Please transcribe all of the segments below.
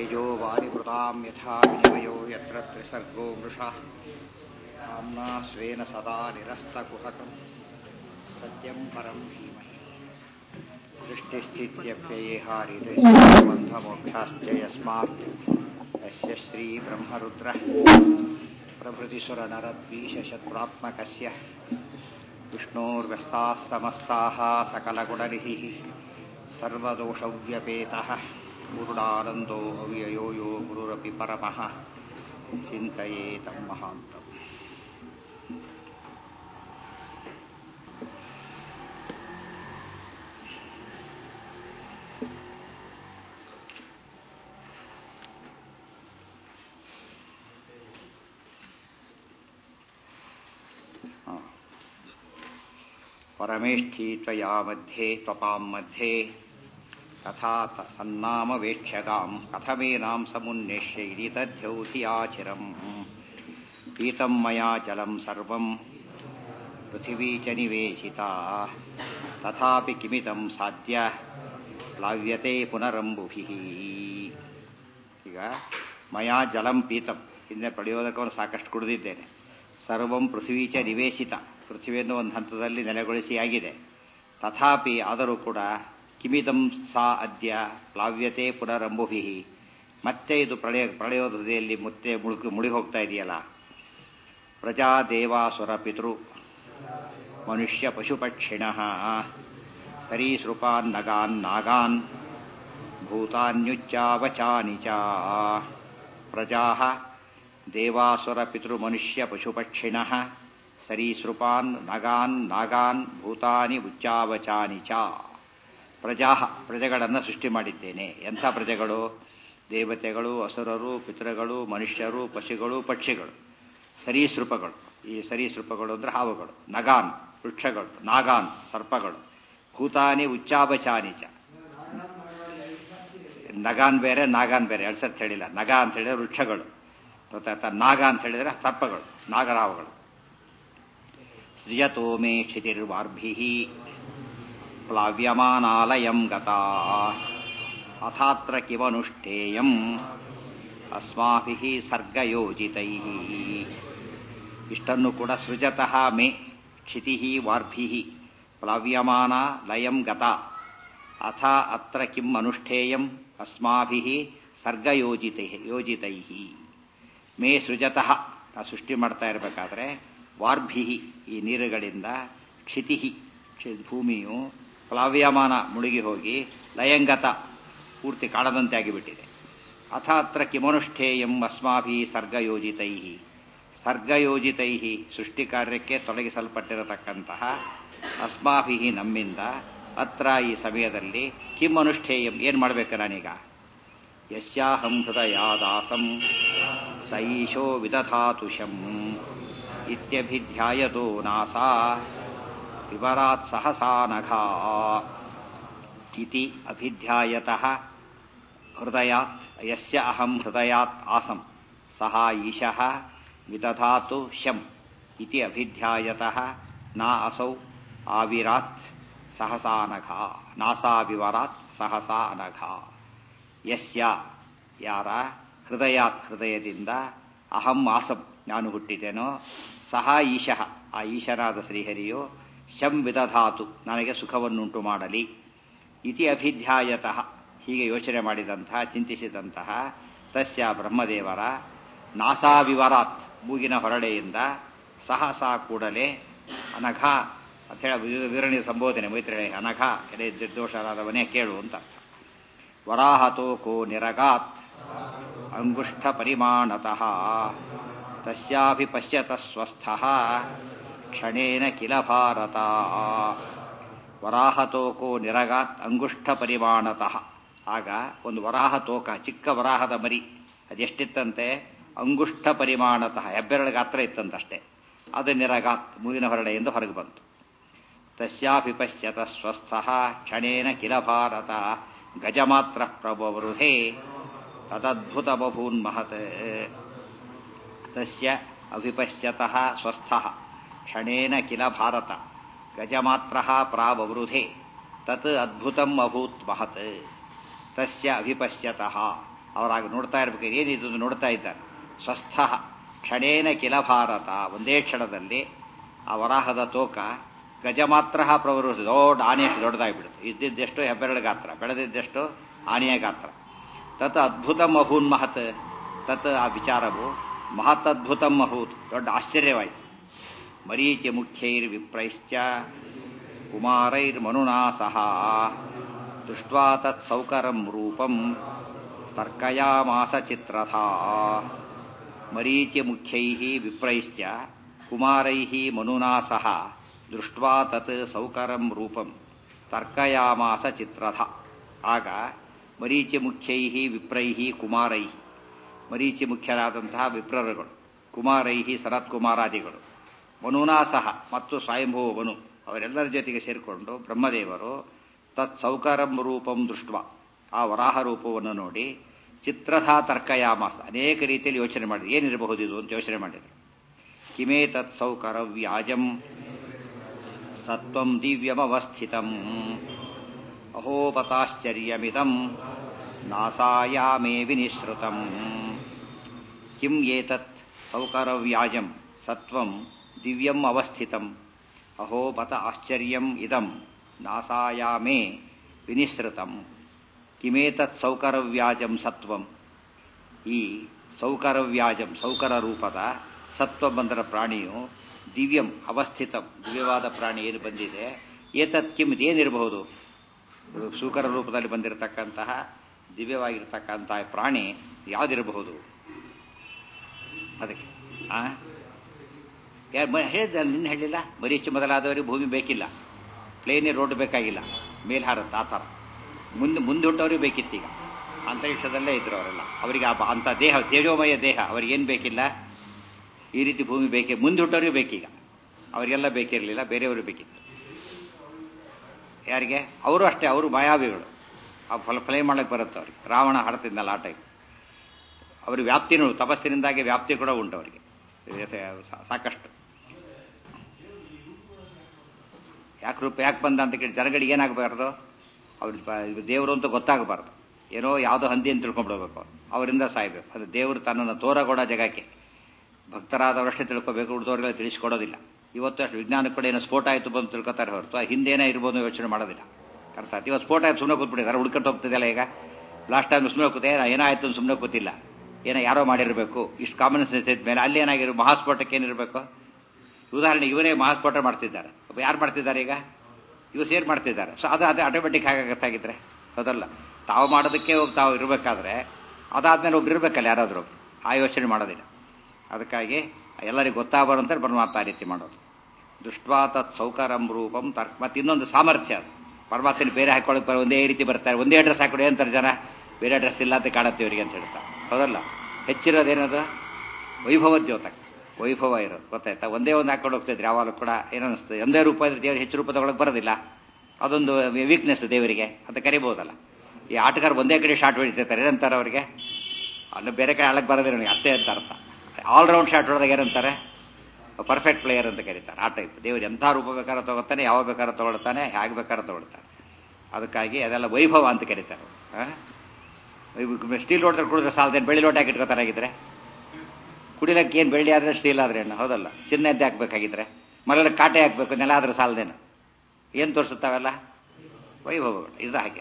तेजो वारिभृतां यथा विनिमयो यत्र त्रिसर्गो मृषा आम्ना स्वेन सदा निरस्तकुहकम् सत्यं परं धीमहि सृष्टिस्थित्यप्ययेहारिबन्धमोक्षाश्च यस्मात् यस्य श्रीब्रह्मरुद्रः प्रभृतिसुरनरद्वीशशत्रुरात्मकस्य विष्णोर्व्यस्ताः समस्ताः सकलगुणनिधिः सर्वदोषव्यपेतः पूर्णानन्दो अव्ययो यो गुरुरपि परमः चिन्तयेतं महान्तम् परमेष्ठी त्वया मध्ये त्वपां मध्ये तथा सन्नामवेक्ष्यताम् कथमेनां समुन्नेष्य इति तद्ध्यौधियाचिरम् पीतं मया जलं सर्वं पृथिवी च निवेशिता तथापि किमितं साध्य ಪ್ಲಾವ್ಯತೆ ಪುನರಂಬುಭಿ ಈಗ ಮಯಾ ಜಲಂ ಪೀತಂ ಹಿಂದೆ ಪ್ರಯೋದಕವನ್ನು ಸಾಕಷ್ಟು ಕುಡಿದಿದ್ದೇನೆ ಸರ್ವಂ ಪೃಥ್ವೀಚ ನಿವೇಶಿತ ಪೃಥ್ವಿಯನ್ನು ಒಂದು ಹಂತದಲ್ಲಿ ನೆಲೆಗೊಳಿಸಿ ಆಗಿದೆ ತಥಾಪಿ ಆದರೂ ಕೂಡ ಕಿಮಿದಂ ಸಾ ಅದ್ಯ ಪ್ಲಾವ್ಯತೆ ಪುನರಂಬುಭಿ ಮತ್ತೆ ಇದು ಪ್ರಳಯ ಪ್ರಳಯೋದಯಲ್ಲಿ ಮತ್ತೆ ಮುಳುಗಿ ಮುಳುಗಿ ಹೋಗ್ತಾ ಇದೆಯಲ್ಲ ಪ್ರಜಾ ದೇವಾಸುರ ಪಿತೃ ಮನುಷ್ಯ ಪಶುಪಕ್ಷಿಣ ಸರೀಸೃಪಾನ್ ನಗಾನ್ ನಾಗಾನ್ ಭೂತಾನ್ಯುಚ್ಚಾವಚಾನಿ ಚ ಪ್ರಜಾ ದೇವಾಸುರ ಪಿತೃಮನುಷ್ಯ ಪಶುಪಕ್ಷಿಣ ಸರೀಸೃಪಾನ್ ನಗಾನ್ ನಾಗಾನ್ ಭೂತಾನಿ ಉಚ್ಚಾವಚಾನಿ ಚ ಪ್ರಜಾ ಪ್ರಜೆಗಳನ್ನು ಸೃಷ್ಟಿ ಮಾಡಿದ್ದೇನೆ ಎಂಥ ಪ್ರಜೆಗಳು ದೇವತೆಗಳು ಅಸುರರು ಪಿತೃಗಳು ಮನುಷ್ಯರು ಪಶುಗಳು ಪಕ್ಷಿಗಳು ಸರೀಸೃಪಗಳು ಈ ಸರೀಸೃಪಗಳು ಅಂದ್ರೆ ಹಾವುಗಳು ನಗಾನ್ ವೃಕ್ಷಗಳು ನಾಗಾನ್ ಸರ್ಪಗಳು ಭೂತಾನಿ ಉಚ್ಚಾಬಚಾನಿಚ ನಗಾನ್ ಬೇರೆ ನಾಗಾನ್ ಬೇರೆ ಎರಡು ಸತ್ ಹೇಳಿಲ್ಲ ನಗ ಅಂತ ಹೇಳಿದ್ರೆ ವೃಕ್ಷಗಳು ಗೊತ್ತಾಯ್ತಾ ನಾಗ ಅಂತ ಹೇಳಿದ್ರೆ ಸರ್ಪಗಳು ನಾಗರಾವುಗಳು ಸೃಜತೋ ಮೇ ಕ್ಷಿತಿರ್ವಾರ್ಭಿ ಪ್ಲಾವ್ಯಮಾನಾಲಯಂ ಗತಾ ಅಥಾತ್ರ ಕಿವನುಷ್ಠೇಯಂ ಅಸ್ಮಾಭಿ ಸರ್ಗಯೋಜಿತೈ ಇಷ್ಟನ್ನು ಕೂಡ ಸೃಜತಃ ಮೇ ಕ್ಷಿತಿ ವಾರ್ಭಿ ಪ್ಲಾವ್ಯಮಾನ ಲಯಂ ಗತ ಅಥ ಅತ್ರ ಕಿಂ ಅನುಷ್ಠೇಯಂ ಅಸ್ಮಾಭಿ ಸರ್ಗಯೋಜಿತೈ ಯೋಜಿತೈ ಮೇ ಸೃಜತಃ ನಾ ಸೃಷ್ಟಿ ಮಾಡ್ತಾ ಇರಬೇಕಾದ್ರೆ ವಾರ್ಭಿ ಈ ನೀರುಗಳಿಂದ ಕ್ಷಿತಿ ಭೂಮಿಯು ಪ್ಲಾವ್ಯಮಾನ ಮುಳುಗಿ ಹೋಗಿ ಲಯಂಗತ ಪೂರ್ತಿ ಕಾಣದಂತೆ ಆಗಿಬಿಟ್ಟಿದೆ ಅಥ ಅತ್ರ ಕಿಮನುಷ್ಠೇಯಂ ಅಸ್ಮಾಭಿ ಸರ್ಗಯೋಜಿತೈ ಸರ್ಗಯೋಜಿತೈ ಸೃಷ್ಟಿ ಕಾರ್ಯಕ್ಕೆ ತೊಡಗಿಸಲ್ಪಟ್ಟಿರತಕ್ಕಂತಹ ಅಸ್ಮಾಭಿ ನಮ್ಮಿಂದ ಅತ್ರ ಈ ಸಮಯದಲ್ಲಿ ಕಿಂ ಅನುಷ್ಠೇಯಂ ಏನು ಮಾಡಬೇಕು ನಾನೀಗ ಯಸ್ಯಾಹಂ ಹೃದಯಾದಾಸಂ ಸೈಶೋ ವಿದಧಾತುಷಂ ಇತ್ಯಭಿಧ್ಯಾಯತೋ ನಾಸಾ ವಿವರಾತ್ ಸಹಸಾ ನಘಾ ಇತಿ ಅಭಿಧ್ಯಾಯತಃ ಹೃದಯಾತ್ ಯಸ್ಯ ಅಹಂ ಹೃದಯಾತ್ ಆಸಂ ಸಹ ಈಶಃ ವಿದಧಾತು ಶಂ ಇತಿ ಅಭಿಧ್ಯಾಯತಃ ನಾ ಅಸೌ ಆವಿರಾತ್ ಸಹಸಾ ಅನಘ ನಾಸಾವಿವರಾತ್ ಸಹಸಾ ಅನಘ ಯಸ್ಯ ಯಾರ ಹೃದಯಾತ್ ಹೃದಯದಿಂದ ಅಹಂ ಆಸಂ ನಾನು ಹುಟ್ಟಿದ್ದೇನೋ ಸಹ ಈಶಃ ಆ ಈಶನಾದ ಶ್ರೀಹರಿಯು ಶಂ ವಿದಧಾತು ನನಗೆ ಸುಖವನ್ನುಂಟು ಮಾಡಲಿ ಇತಿ ಅಭಿಧ್ಯಾಯತಃ ಹೀಗೆ ಯೋಚನೆ ಮಾಡಿದಂತಹ ಚಿಂತಿಸಿದಂತಹ ತಸ್ಯ ಬ್ರಹ್ಮದೇವರ ನಾಸಾವಿವರಾತ್ ಮೂಗಿನ ಹೊರಡೆಯಿಂದ ಸಹಸ ಕೂಡಲೇ ಅನಘ ಅಂತ ಹೇಳಿ ವಿವರಣೆ ಸಂಬೋಧನೆ ಮೈತ್ರಿ ಅನಘ ಎಲೆ ನಿರ್ದೋಷರಾದವನೇ ಕೇಳು ಅಂತ ಅರ್ಥ ವರಾಹತೋಕೋ ನಿರಗಾತ್ ಅಂಗುಷ್ಠ ಪರಿಮಾಣತಃ ತಸ್ಯಾಭಿಪಶ್ಯತ ಸ್ವಸ್ಥ ಕ್ಷಣೇನ ಕಿಲ ಭಾರತ ವರಾಹತೋಕೋ ನಿರಗಾತ್ ಅಂಗುಷ್ಠ ಪರಿಮಾಣತಃ ಆಗ ಒಂದು ವರಾಹ ತೋಕ ಚಿಕ್ಕ ವರಾಹದ ಮರಿ ಅದೆಷ್ಟಿತ್ತಂತೆ ಅಂಗುಷ್ಠ ಪರಿಮಾಣತಃ ಹೆಬ್ಬೆರಳ ಗಾತ್ರ ಇತ್ತಂತಷ್ಟೇ ಅದು ನಿರಗಾತ್ ಮೂಗಿನ ಹೊರಡೆಯಿಂದ ಹೊರಗೆ ಬಂತು ತಸ್ಯಾಭಿಪಶ್ಯತ ಸ್ವಸ್ಥ ಕ್ಷಣೇನ ಕಿಲ ಭಾರತ ಗಜಮಾತ್ರ ಪ್ರಭವೃಹೇ ತದದ್ಭುತ ಬಭೂನ್ ಮಹತ್ ತಸ್ಯ ಅಭಿಪಶ್ಯತಃ ಸ್ವಸ್ಥ ಕ್ಷಣೇನ ಕಿಲ ಭಾರತ ಗಜಮಾತ್ರ ಪ್ರಾವವೃಧೆ ತತ್ ಅದ್ಭುತಂ ಅಭೂತ್ ಮಹತ್ ತಸ್ಯ ಅಭಿಪಶ್ಯತಃ ಅವರಾಗ ನೋಡ್ತಾ ಇರ್ಬೇಕು ಏನಿದು ಅಂತ ನೋಡ್ತಾ ಇದ್ದಾರೆ ಸ್ವಸ್ಥ ಕ್ಷಣೇನ ಕಿಲ ಭಾರತ ಒಂದೇ ಕ್ಷಣದಲ್ಲಿ ಆ ವರಾಹದ ತೋಕ ಗಜ ಮಾತ್ರ ಪ್ರವರು ದೊಡ್ಡ ಆನೆಯಷ್ಟು ದೊಡ್ಡದಾಗಿಬಿಡುತ್ತೆ ಇದ್ದಿದ್ದೆಷ್ಟು ಹೆಬ್ಬೆರಳು ಗಾತ್ರ ಬೆಳೆದಿದ್ದೆಷ್ಟು ಆನೆಯ ಗಾತ್ರ ತತ್ ಅದ್ಭುತಂ ಅಭೂನ್ ಮಹತ್ ತತ್ ಆ ವಿಚಾರವು ಮಹತ್ ಅದ್ಭುತಂ ಅಭೂತ್ ದೊಡ್ಡ ಆಶ್ಚರ್ಯವಾಯಿತು ಮರೀಚಿ ಮುಖ್ಯೈರ್ ವಿಪ್ರೈಶ್ಚ ಕುಮಾರೈರ್ಮನುನಾ ಸಹ ದೃಷ್ಟ್ವಾ ತತ್ ಸೌಕರಂ ರೂಪಂ ತರ್ಕಯಾಮಾಸ ಚಿತ್ರಥಾ ಮರೀಚಿ ಮುಖ್ಯೈಃ ವಿಪ್ರೈಶ್ಚ ಕುಮಾರೈಃ ಮನುನಾ ಸಹ ದೃಷ್ಟ್ವಾ ತತ್ ಸೌಕರಂ ರೂಪಂ ತರ್ಕಯಾಮಾಸ ಚಿತ್ರಥ ಆಗ ಮರೀಚಿ ಮುಖ್ಯೈಃ ವಿಪ್ರೈಃ ಕುಮಾರೈಃ ಮರೀಚಿ ಮುಖ್ಯರಾದಂತಹ ವಿಪ್ರರುಗಳು ಕುಮಾರೈಹಿ ಸನತ್ಕುಮಾರಾದಿಗಳು ಮನುನಾ ಸಹ ಮತ್ತು ಸ್ವಯಂಭವ ಮನು ಅವರೆಲ್ಲರ ಜೊತೆಗೆ ಸೇರಿಕೊಂಡು ಬ್ರಹ್ಮದೇವರು ತತ್ ಸೌಕರಂ ರೂಪಂ ದೃಷ್ಟ ಆ ವರಾಹ ರೂಪವನ್ನು ನೋಡಿ ಚಿತ್ರಥಾ ತರ್ಕಯಾಮಾಸ ಅನೇಕ ರೀತಿಯಲ್ಲಿ ಯೋಚನೆ ಮಾಡಿದ್ರು ಏನಿರಬಹುದು ಇದು ಅಂತ ಯೋಚನೆ ಮಾಡಿದರು ಕಿಮೇ ತತ್ ಸೌಕರ ವ್ಯಾಜಂ ಸತ್ವಂ ದಿವ್ಯಮವಸ್ಥಿತಂ ಅಹೋಪತಾಶ್ಚರ್ಯಮಿದಂ ನಾಸಾಯಾಮೇ ವಿನಿಸೃತಂ ಕಿಂ ಏತತ್ ಸೌಕರವ್ಯಾಜಂ ಸತ್ವಂ ದಿವ್ಯಂ ಅವಸ್ಥಿತಂ ಅಹೋಪತ ಆಶ್ಚರ್ಯಂ ಇದಂ ನಾಸಾಯಾಮೇ ವಿನಿಸೃತಂ ಕಿಮೇತತ್ ಸೌಕರವ್ಯಾಜಂ ಸತ್ವಂ ಈ ಸೌಕರವ್ಯಾಜಂ ಸೌಕರ ರೂಪದ ಸತ್ವ ಬಂದರ ಪ್ರಾಣಿಯು ದಿವ್ಯಂ ಅವಸ್ಥಿತಂ ದಿವ್ಯವಾದ ಪ್ರಾಣಿ ಏನು ಬಂದಿದೆ ಏತತ್ ಕಿಮ್ ಏನಿರಬಹುದು ಸೂಕರ ರೂಪದಲ್ಲಿ ಬಂದಿರತಕ್ಕಂತಹ ದಿವ್ಯವಾಗಿರ್ತಕ್ಕಂತಹ ಪ್ರಾಣಿ ಯಾವುದಿರಬಹುದು ಅದಕ್ಕೆ ಆ ಹೇಳಿದ ನಿನ್ನ ಹೇಳಿಲ್ಲ ಮರೀಚು ಮೊದಲಾದವರಿಗೆ ಭೂಮಿ ಬೇಕಿಲ್ಲ ಪ್ಲೇನೇ ರೋಡ್ ಬೇಕಾಗಿಲ್ಲ ಮೇಲ್ ಹಾರತ್ತೆ ಆ ಥರ ಮುಂದೆ ಮುಂದೆ ಹುಟ್ಟವ್ರಿಗೆ ಬೇಕಿತ್ತೀಗ ಅಂತರಿಕ್ಷದಲ್ಲೇ ಇದ್ರು ಅವರೆಲ್ಲ ಅವರಿಗೆ ಆ ಅಂಥ ದೇಹ ತೇಜೋಮಯ ದೇಹ ಅವ್ರಿಗೇನು ಬೇಕಿಲ್ಲ ಈ ರೀತಿ ಭೂಮಿ ಬೇಕೇ ಮುಂದೆ ಹುಟ್ಟವ್ರಿಗೆ ಬೇಕೀಗ ಅವರಿಗೆಲ್ಲ ಬೇಕಿರಲಿಲ್ಲ ಬೇರೆಯವರು ಬೇಕಿತ್ತು ಯಾರಿಗೆ ಅವರು ಅಷ್ಟೇ ಅವರು ಮಾಯಾವಿಗಳು ಆ ಫಲ ಫ್ಲೈ ಮಾಡಕ್ಕೆ ಬರುತ್ತೆ ಅವ್ರಿಗೆ ರಾವಣ ಹರತಿದ್ನಲ್ಲ ಆ ಟೈಮ್ ಅವ್ರಿಗೆ ವ್ಯಾಪ್ತಿನೂ ತಪಸ್ಸಿನಿಂದಾಗಿ ವ್ಯಾಪ್ತಿ ಕೂಡ ಉಂಟು ಅವರಿಗೆ ಸಾಕಷ್ಟು ಯಾಕೆ ರೂಪ ಯಾಕೆ ಬಂದ ಅಂತ ಕೇಳಿ ಜನಗಳಿಗೆ ಏನಾಗಬಾರ್ದು ಅವ್ರ ದೇವರು ಅಂತ ಗೊತ್ತಾಗಬಾರ್ದು ಏನೋ ಯಾವುದೋ ಹಂದಿ ಅಂತ ತಿಳ್ಕೊಂಡ್ಬಿಡ್ಬೇಕು ಅವರಿಂದ ಸಾಯ್ಬೇಕು ಅದು ದೇವರು ತನ್ನನ್ನು ತೋರಗೊಡೋ ಜಗಕ್ಕೆ ಭಕ್ತರಾದವರಷ್ಟೇ ತಿಳ್ಕೋಬೇಕು ಉಳಿದವ್ರಿಗೆಲ್ಲ ತಿಳಿಸ್ಕೊಡೋದಿಲ್ಲ ಇವತ್ತು ಅಷ್ಟು ವಿಜ್ಞಾನ ಕೂಡ ಏನೋ ಸ್ಫೋಟ ಆಯಿತು ಬಂದು ತಿಳ್ಕೊತಾರೆ ಹೊರತು ಆ ಹಿಂದೇನೇ ಇರ್ಬೋದು ಯೋಚನೆ ಮಾಡೋದಿಲ್ಲ ಅರ್ಥ ಆಯ್ತು ಇವತ್ತು ಸ್ಫೋಟ ಆಯ್ತು ಸುಮ್ಮನೆ ಕೂತ್ಬಿಟ್ಟಿದ್ದಾರೆ ಹುಡ್ಕಟ್ಟು ಹೋಗ್ತಿದೆಯಲ್ಲ ಈಗ ಲಾಸ್ಟ್ ಟೈಮ್ ಸುಮ್ಮನೆ ಕೂತೆ ಏನಾಯ್ತು ಸುಮ್ಮನೆ ಕೂತಿಲ್ಲ ಏನೋ ಯಾರೋ ಮಾಡಿರಬೇಕು ಇಷ್ಟು ಕಾಮನ್ ಸೆನ್ಸ್ ಇದ್ಮೇಲೆ ಅಲ್ಲಿ ಏನಾಗಿರೋ ಮಹಾಸ್ಫೋಟಕ್ಕೆ ಏನಿರಬೇಕು ಉದಾಹರಣೆ ಇವರೇ ಮಹಾಸ್ಫೋಟ ಮಾಡ್ತಿದ್ದಾರೆ ಯಾರು ಮಾಡ್ತಿದ್ದಾರೆ ಈಗ ಇವರು ಸೇರ್ ಮಾಡ್ತಿದ್ದಾರೆ ಸೊ ಅದು ಅದು ಆಟೋಮೆಟಿಕ್ ಆಗಾಗತ್ತಾಗಿದ್ರೆ ಹೌದಲ್ಲ ತಾವು ಮಾಡೋದಕ್ಕೆ ಹೋಗಿ ತಾವು ಇರಬೇಕಾದ್ರೆ ಅದಾದ್ಮೇಲೆ ಒಬ್ರು ಇರಬೇಕಲ್ಲ ಯಾರಾದರೂ ಆ ಯೋಚನೆ ಮಾಡೋದಿಲ್ಲ ಅದಕ್ಕಾಗಿ ಎಲ್ಲರಿಗೂ ಗೊತ್ತಾಗಬಾರಂತ ಪರಮಾತ್ಮ ಆ ರೀತಿ ಮಾಡೋದು ದುಷ್ಟ್ವಾ ತತ್ ಸೌಕರಂ ರೂಪಂ ತರ್ಕ ಮತ್ತೆ ಇನ್ನೊಂದು ಸಾಮರ್ಥ್ಯ ಅದು ಪರಮಾತ್ಮನ ಬೇರೆ ಹಾಕೊಳ್ಳೋಕೆ ಒಂದೇ ರೀತಿ ಬರ್ತಾರೆ ಒಂದೇ ಡ್ರೆಸ್ ಹಾಕೊಡಿ ಅಂತಾರೆ ಜನ ಬೇರೆ ಡ್ರೆಸ್ ಇಲ್ಲ ಅಂತ ಕಾಣುತ್ತೆ ಇವರಿಗೆ ಅಂತ ಹೇಳ್ತಾರೆ ಹೌದಲ್ಲ ಹೆಚ್ಚಿರೋದೇನದು ವೈಭವ ದ್ಯೋತಕ ವೈಭವ ಇರೋದು ಗೊತ್ತಾಯ್ತಾ ಒಂದೇ ಒಂದು ಹಾಕೊಂಡು ಹೋಗ್ತಿದ್ರೆ ಯಾವಾಗಲೂ ಕೂಡ ಏನನ್ನಿಸ್ತದೆ ಒಂದೇ ರೂಪ ಇದ್ರೆ ದೇವರು ಹೆಚ್ಚು ರೂಪ ತಗೊಳಕ್ ಬರೋದಿಲ್ಲ ಅದೊಂದು ವೀಕ್ನೆಸ್ ದೇವರಿಗೆ ಅಂತ ಕರಿಬಹುದಲ್ಲ ಈ ಆಟಗಾರ ಒಂದೇ ಕಡೆ ಶಾಟ್ ಹೊಡಿತಿರ್ತಾರೆ ಏನಂತಾರೆ ಅವರಿಗೆ ಅಲ್ಲಿ ಬೇರೆ ಕಡೆ ಆಳಕ್ಕೆ ಬರೋದಿಲ್ಲ ನನಗೆ ಅಷ್ಟೇ ಅಂತ ಅರ್ಥ ಆಲ್ರೌಂಡ್ ಶಾಟ್ ಹೊಡೆದಾಗ ಏನಂತಾರೆ ಪರ್ಫೆಕ್ಟ್ ಪ್ಲೇಯರ್ ಅಂತ ಕರೀತಾರೆ ಆ ಟೈಪ್ ದೇವರು ಎಂಥ ರೂಪ ಬೇಕಾದ್ರೆ ತಗೋತಾನೆ ಯಾವ ಬೇಕಾದ್ರೆ ತಗೊಳ್ತಾನೆ ಹೇಗೆ ಬೇಕಾದ್ರೆ ತಗೊಳ್ತಾನೆ ಅದಕ್ಕಾಗಿ ಅದೆಲ್ಲ ವೈಭವ ಅಂತ ಕರೀತಾರೆ ಸ್ಟೀಲ್ ಲೋಟದಲ್ಲಿ ಕುಡಿದ್ರೆ ಸಾಲದೇನು ಬೆಳ್ಳಿ ಲೋಟ ಹಾಕಿ ಇಟ್ಕೋತಾರಾಗಿದ್ರೆ ಕುಡಿಲಕ್ಕೆ ಏನು ಬೆಳ್ಳಿ ಆದ್ರೆ ಸ್ಟೀಲ್ ಆದ್ರೆ ಏನು ಹೌದಲ್ಲ ಚಿನ್ನ ಎದ್ದೆ ಹಾಕ್ಬೇಕಾಗಿದ್ರೆ ಮರಳ ಕಾಟೆ ಹಾಕ್ಬೇಕು ನೆಲ ಆದ್ರೆ ಸಾಲದೇನು ಏನು ತೋರಿಸುತ್ತಾವೆಲ್ಲ ವೈಭವಗಳು ಇದು ಹಾಗೆ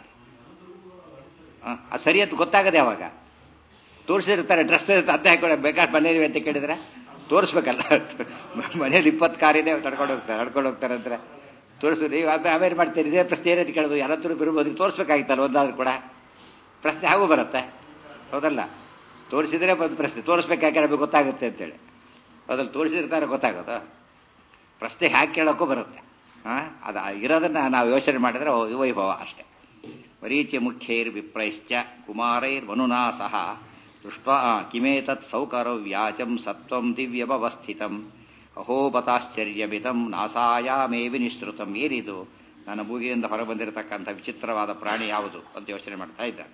ಅದು ಸರಿ ಅಂತ ಗೊತ್ತಾಗದೆ ಅವಾಗ ತೋರಿಸಿರ್ತಾರೆ ಡ್ರೆಸ್ ಅದ್ದೆ ಹಾಕೊಳ್ಳಿ ಬೇಕಾದ್ರೆ ಮನೇಲಿ ಅಂತ ಕೇಳಿದ್ರೆ ತೋರಿಸ್ಬೇಕಲ್ಲ ಮನೇಲಿ ಇಪ್ಪತ್ತು ಕಾರಿದೆ ತಡ್ಕೊಂಡು ಹೋಗ್ತಾರೆ ನಡ್ಕೊಂಡು ಹೋಗ್ತಾರೆ ಅಂದ್ರೆ ತೋರಿಸಿದ್ರು ನೀವು ಆಮೇಲೆ ಮಾಡ್ತೀರಿ ಇದೇ ಪ್ರಶ್ನೆ ಏನಂತ ಕೇಳ್ಬೋದು ಯಾರತ್ರ ಬಿರ್ಬೋದು ತೋರಿಸ್ಬೇಕಾಗಿತ್ತಲ್ಲ ಒಂದಾದ್ರೂ ಕೂಡ ಪ್ರಶ್ನೆ ಹಾಗೂ ಬರುತ್ತೆ ಹೌದಲ್ಲ ತೋರಿಸಿದ್ರೆ ಒಂದು ಪ್ರಶ್ನೆ ತೋರಿಸ್ಬೇಕಾದ್ರೆ ನಮಗೆ ಗೊತ್ತಾಗುತ್ತೆ ಅಂತೇಳಿ ಅದ್ರಲ್ಲಿ ತೋರಿಸಿರ್ತಾರೆ ಗೊತ್ತಾಗೋದು ಪ್ರಶ್ನೆ ಹ್ಯಾಕೆ ಕೇಳೋಕ್ಕೂ ಬರುತ್ತೆ ಹಾಂ ಅದು ಇರೋದನ್ನ ನಾವು ಯೋಚನೆ ಮಾಡಿದ್ರೆ ವೈಭವ ಅಷ್ಟೇ ಮರೀಚಿ ಮುಖ್ಯೈರ್ ವಿಪ್ರೈಶ್ಚ ಕುಮಾರೈರ್ ಮನುನಾ ಸಹ ದೃಷ್ಟ ಕಿಮೇತತ್ ಸೌಕರ ವ್ಯಾಚಂ ಸತ್ವಂ ದಿವ್ಯವಸ್ಥಿತಂ ಅಹೋಪತಾಶ್ಚರ್ಯಮಿತಂ ನಾಸಾಯಾಮೇ ವಿನಿಶ್ರುತಂ ಏನಿದು ನನ್ನ ಮೂಗಿಯಿಂದ ಹೊರಬಂದಿರತಕ್ಕಂಥ ವಿಚಿತ್ರವಾದ ಪ್ರಾಣಿ ಯಾವುದು ಅಂತ ಯೋಚನೆ ಮಾಡ್ತಾ ಇದ್ದಾರೆ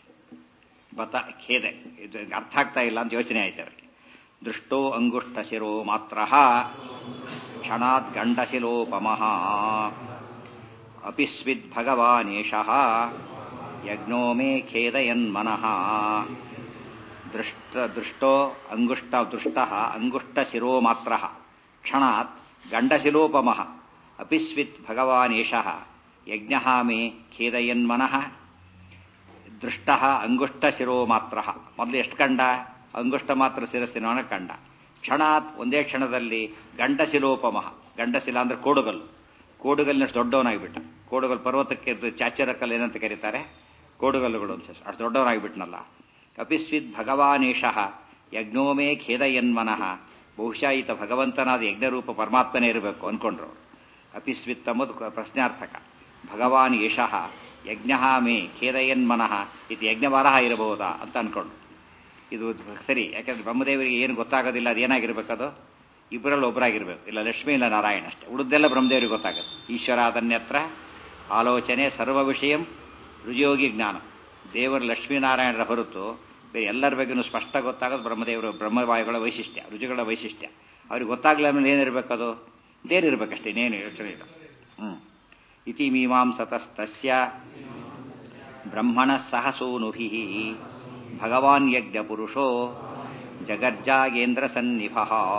ಬತ ಖೇದೆ ಇದು ಅರ್ಥ ಆಗ್ತಾ ಇಲ್ಲ ಅಂತ ಯೋಚನೆ ಆಯ್ತು ಅವರಿಗೆ ದೃಷ್ಟೋ ಅಂಗುಷ್ಟ ಶಿರೋ ಮಾತ್ರ ಕ್ಷಣಾತ್ ಗಂಡಶಿಲೋಪಮಃ ಅಪಿಸ್ವಿದ್ ಭಗವಾನೇಶಃ ಯಜ್ಞೋ ಮೇ ಖೇದಯನ್ ಮನಃ ದೃಷ್ಟ ದೃಷ್ಟೋ ಅಂಗುಷ್ಟ ದೃಷ್ಟ ಅಂಗುಷ್ಟ ಶಿರೋ ಮಾತ್ರ ಕ್ಷಣಾತ್ ಗಂಡಶಿಲೋಪಮಃ ಅಪಿಸ್ವಿತ್ ಭಗವಾನೇಶ ಯಜ್ಞ ಮೇ ಖೇದಯನ್ಮನಃ ದೃಷ್ಟ ಅಂಗುಷ್ಟ ಶಿರೋ ಮಾತ್ರ ಮೊದಲು ಎಷ್ಟು ಕಂಡ ಅಂಗುಷ್ಟ ಮಾತ್ರ ಶಿರಸ್ಸಿನವನ ಕಂಡ ಕ್ಷಣಾತ್ ಒಂದೇ ಕ್ಷಣದಲ್ಲಿ ಗಂಡಶಿಲೋಪಮಃ ಗಂಡಶಿಲ ಅಂದ್ರೆ ಕೋಡುಗಲ್ಲು ಕೋಡುಗಲ್ಲಿನಷ್ಟು ದೊಡ್ಡವನಾಗಿಬಿಟ್ಟ ಕೋಡುಗಲ್ ಪರ್ವತಕ್ಕೆ ಚಾಚರಕಲ್ ಏನಂತ ಕರೀತಾರೆ ಕೋಡುಗಲ್ಲುಗಳು ಅಂತ ಅಷ್ಟು ದೊಡ್ಡವನಾಗಿಬಿಟ್ನಲ್ಲ ಅಪಿಸ್ವಿತ್ ಭಗವಾನೇಶ ಯಜ್ಞೋಮೇ ಖೇದಯನ್ಮನಃ ಬಹುಶಃ ಈತ ಭಗವಂತನಾದ ಯಜ್ಞರೂಪ ಪರಮಾತ್ಮನೇ ಇರಬೇಕು ಅನ್ಕೊಂಡ್ರು ಅಪಿಸ್ವಿತ್ ಎಂಬುದು ಪ್ರಶ್ನಾರ್ಥಕ ಭಗವಾನ್ ಯಶಃ ಯಜ್ಞ ಮೇ ಖೇದಯನ್ಮನಃ ಇದು ಯಜ್ಞವರಹ ಇರಬಹುದಾ ಅಂತ ಅನ್ಕೊಂಡು ಇದು ಸರಿ ಯಾಕಂದ್ರೆ ಬ್ರಹ್ಮದೇವರಿಗೆ ಏನು ಗೊತ್ತಾಗೋದಿಲ್ಲ ಅದು ಏನಾಗಿರ್ಬೇಕದು ಇಬ್ಬರಲ್ಲಿ ಒಬ್ಬರಾಗಿರ್ಬೇಕು ಇಲ್ಲ ಲಕ್ಷ್ಮಿ ಇಲ್ಲ ನಾರಾಯಣ ಅಷ್ಟೇ ಉಳಿದೆಲ್ಲ ಬ್ರಹ್ಮದೇವರಿಗೆ ಗೊತ್ತಾಗುತ್ತೆ ಈಶ್ವರ ಅದನ್ಯತ್ರ ಆಲೋಚನೆ ಸರ್ವ ವಿಷಯಂ ರುಜಿಯೋಗಿ ಜ್ಞಾನ ದೇವರ ಲಕ್ಷ್ಮೀನಾರಾಯಣರ ಹೊರತು ಬೇರೆ ಎಲ್ಲರ ಬಗ್ಗೆನೂ ಸ್ಪಷ್ಟ ಗೊತ್ತಾಗೋದು ಬ್ರಹ್ಮದೇವರು ಬ್ರಹ್ಮವಾಯುಗಳ ವೈಶಿಷ್ಟ್ಯ ರುಚಿಗಳ ವೈಶಿಷ್ಟ್ಯ ಅವ್ರಿಗೆ ಗೊತ್ತಾಗ್ಲ ಆಮೇಲೆ ಏನಿರ್ಬೇಕದು ಇದೇನಿರ್ಬೇಕಷ್ಟೇ ಇನ್ನೇನು ಯೋಚನೆ ಇಲ್ಲ ಹ್ಮ್ ಇತಿ ಮೀಮಾಂಸತಸ್ತಸ್ಯ ಬ್ರಹ್ಮಣ ಸಹ ಸೂನುಭಿ ಭಗವಾನ್ ಯಜ್ಞ ಪುರುಷೋ ಜಗರ್ಜಾಗೇಂದ್ರ ಸನ್ನಿಭ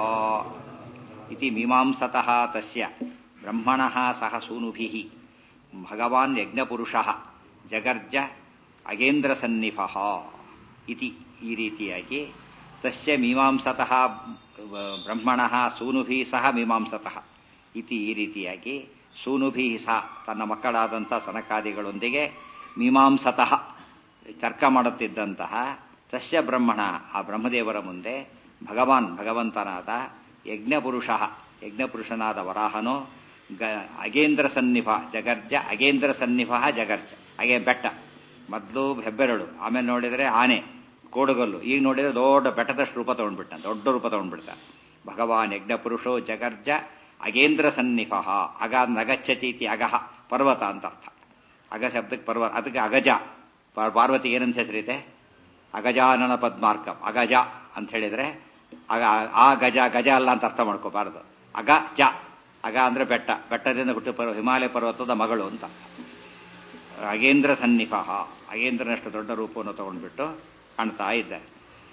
ಇತಿ ಮೀಮಾಂಸತಃ ತಸ್ಯ ಬ್ರಹ್ಮಣ ಸಹ ಸೂನುಭಿ ಭಗವಾನ್ ಯಜ್ಞಪುರುಷ ಜಗರ್ಜ ಅಗೇಂದ್ರ ಸನ್ನಿಭ ಇತಿ ಈ ರೀತಿಯಾಗಿ ತಸ್ಯ ಮೀಮಾಂಸತಃ ಬ್ರಹ್ಮಣ ಸೂನುಭಿ ಸಹ ಮೀಮಾಂಸತಃ ಇತಿ ಈ ರೀತಿಯಾಗಿ ಸೂನುಭಿ ಸಹ ತನ್ನ ಮಕ್ಕಳಾದಂಥ ಸನಕಾದಿಗಳೊಂದಿಗೆ ಮೀಮಾಂಸತಃ ತರ್ಕ ಮಾಡುತ್ತಿದ್ದಂತಹ ತಸ್ಯ ಬ್ರಹ್ಮಣ ಆ ಬ್ರಹ್ಮದೇವರ ಮುಂದೆ ಭಗವಾನ್ ಭಗವಂತನಾದ ಯಜ್ಞಪುರುಷ ಯಜ್ಞಪುರುಷನಾದ ವರಾಹನು ಗ ಅಗೇಂದ್ರ ಸನ್ನಿಭ ಜಗರ್ಜ ಅಗೇಂದ್ರ ಸನ್ನಿಭ ಜಗರ್ಜ ಹಾಗೆ ಬೆಟ್ಟ ಮೊದಲು ಹೆಬ್ಬೆರಳು ಆಮೇಲೆ ನೋಡಿದರೆ ಆನೆ ಕೋಡುಗಲ್ಲು ಈಗ ನೋಡಿದರೆ ದೊಡ್ಡ ಬೆಟ್ಟದಷ್ಟು ರೂಪ ತಗೊಂಡ್ಬಿಟ್ಟ ದೊಡ್ಡ ರೂಪ ತಗೊಂಡ್ಬಿಡ್ತ ಭಗವಾನ್ ಯಜ್ಞಪುರುಷೋ ಜಗರ್ಜ ಅಗೇಂದ್ರ ಸನ್ನಿಭ ಅಗ ನಗಚ್ಚತೀತಿ ಅಗಹ ಪರ್ವತ ಅಂತ ಅರ್ಥ ಅಗ ಶಬ್ದಕ್ಕೆ ಪರ್ವತ ಅದಕ್ಕೆ ಅಗಜ ಪಾರ್ವತಿ ಏನಂತ ಹೆಸರಿದೆ ಅಗಜಾನನ ಪದ್ಮಾರ್ಕ ಅಗಜ ಅಂತ ಹೇಳಿದ್ರೆ ಅಗ ಆ ಗಜ ಗಜ ಅಲ್ಲ ಅಂತ ಅರ್ಥ ಮಾಡ್ಕೋಬಾರದು ಅಗ ಜ ಅಗ ಅಂದ್ರೆ ಬೆಟ್ಟ ಬೆಟ್ಟದಿಂದ ಹುಟ್ಟು ಪರ್ವ ಹಿಮಾಲಯ ಪರ್ವತದ ಮಗಳು ಅಂತ ಅಗೇಂದ್ರ ಸನ್ನಿಭ ಅಗೇಂದ್ರನಷ್ಟು ದೊಡ್ಡ ರೂಪವನ್ನು ತಗೊಂಡ್ಬಿಟ್ಟು ಕಾಣ್ತಾ ಇದ್ದಾರೆ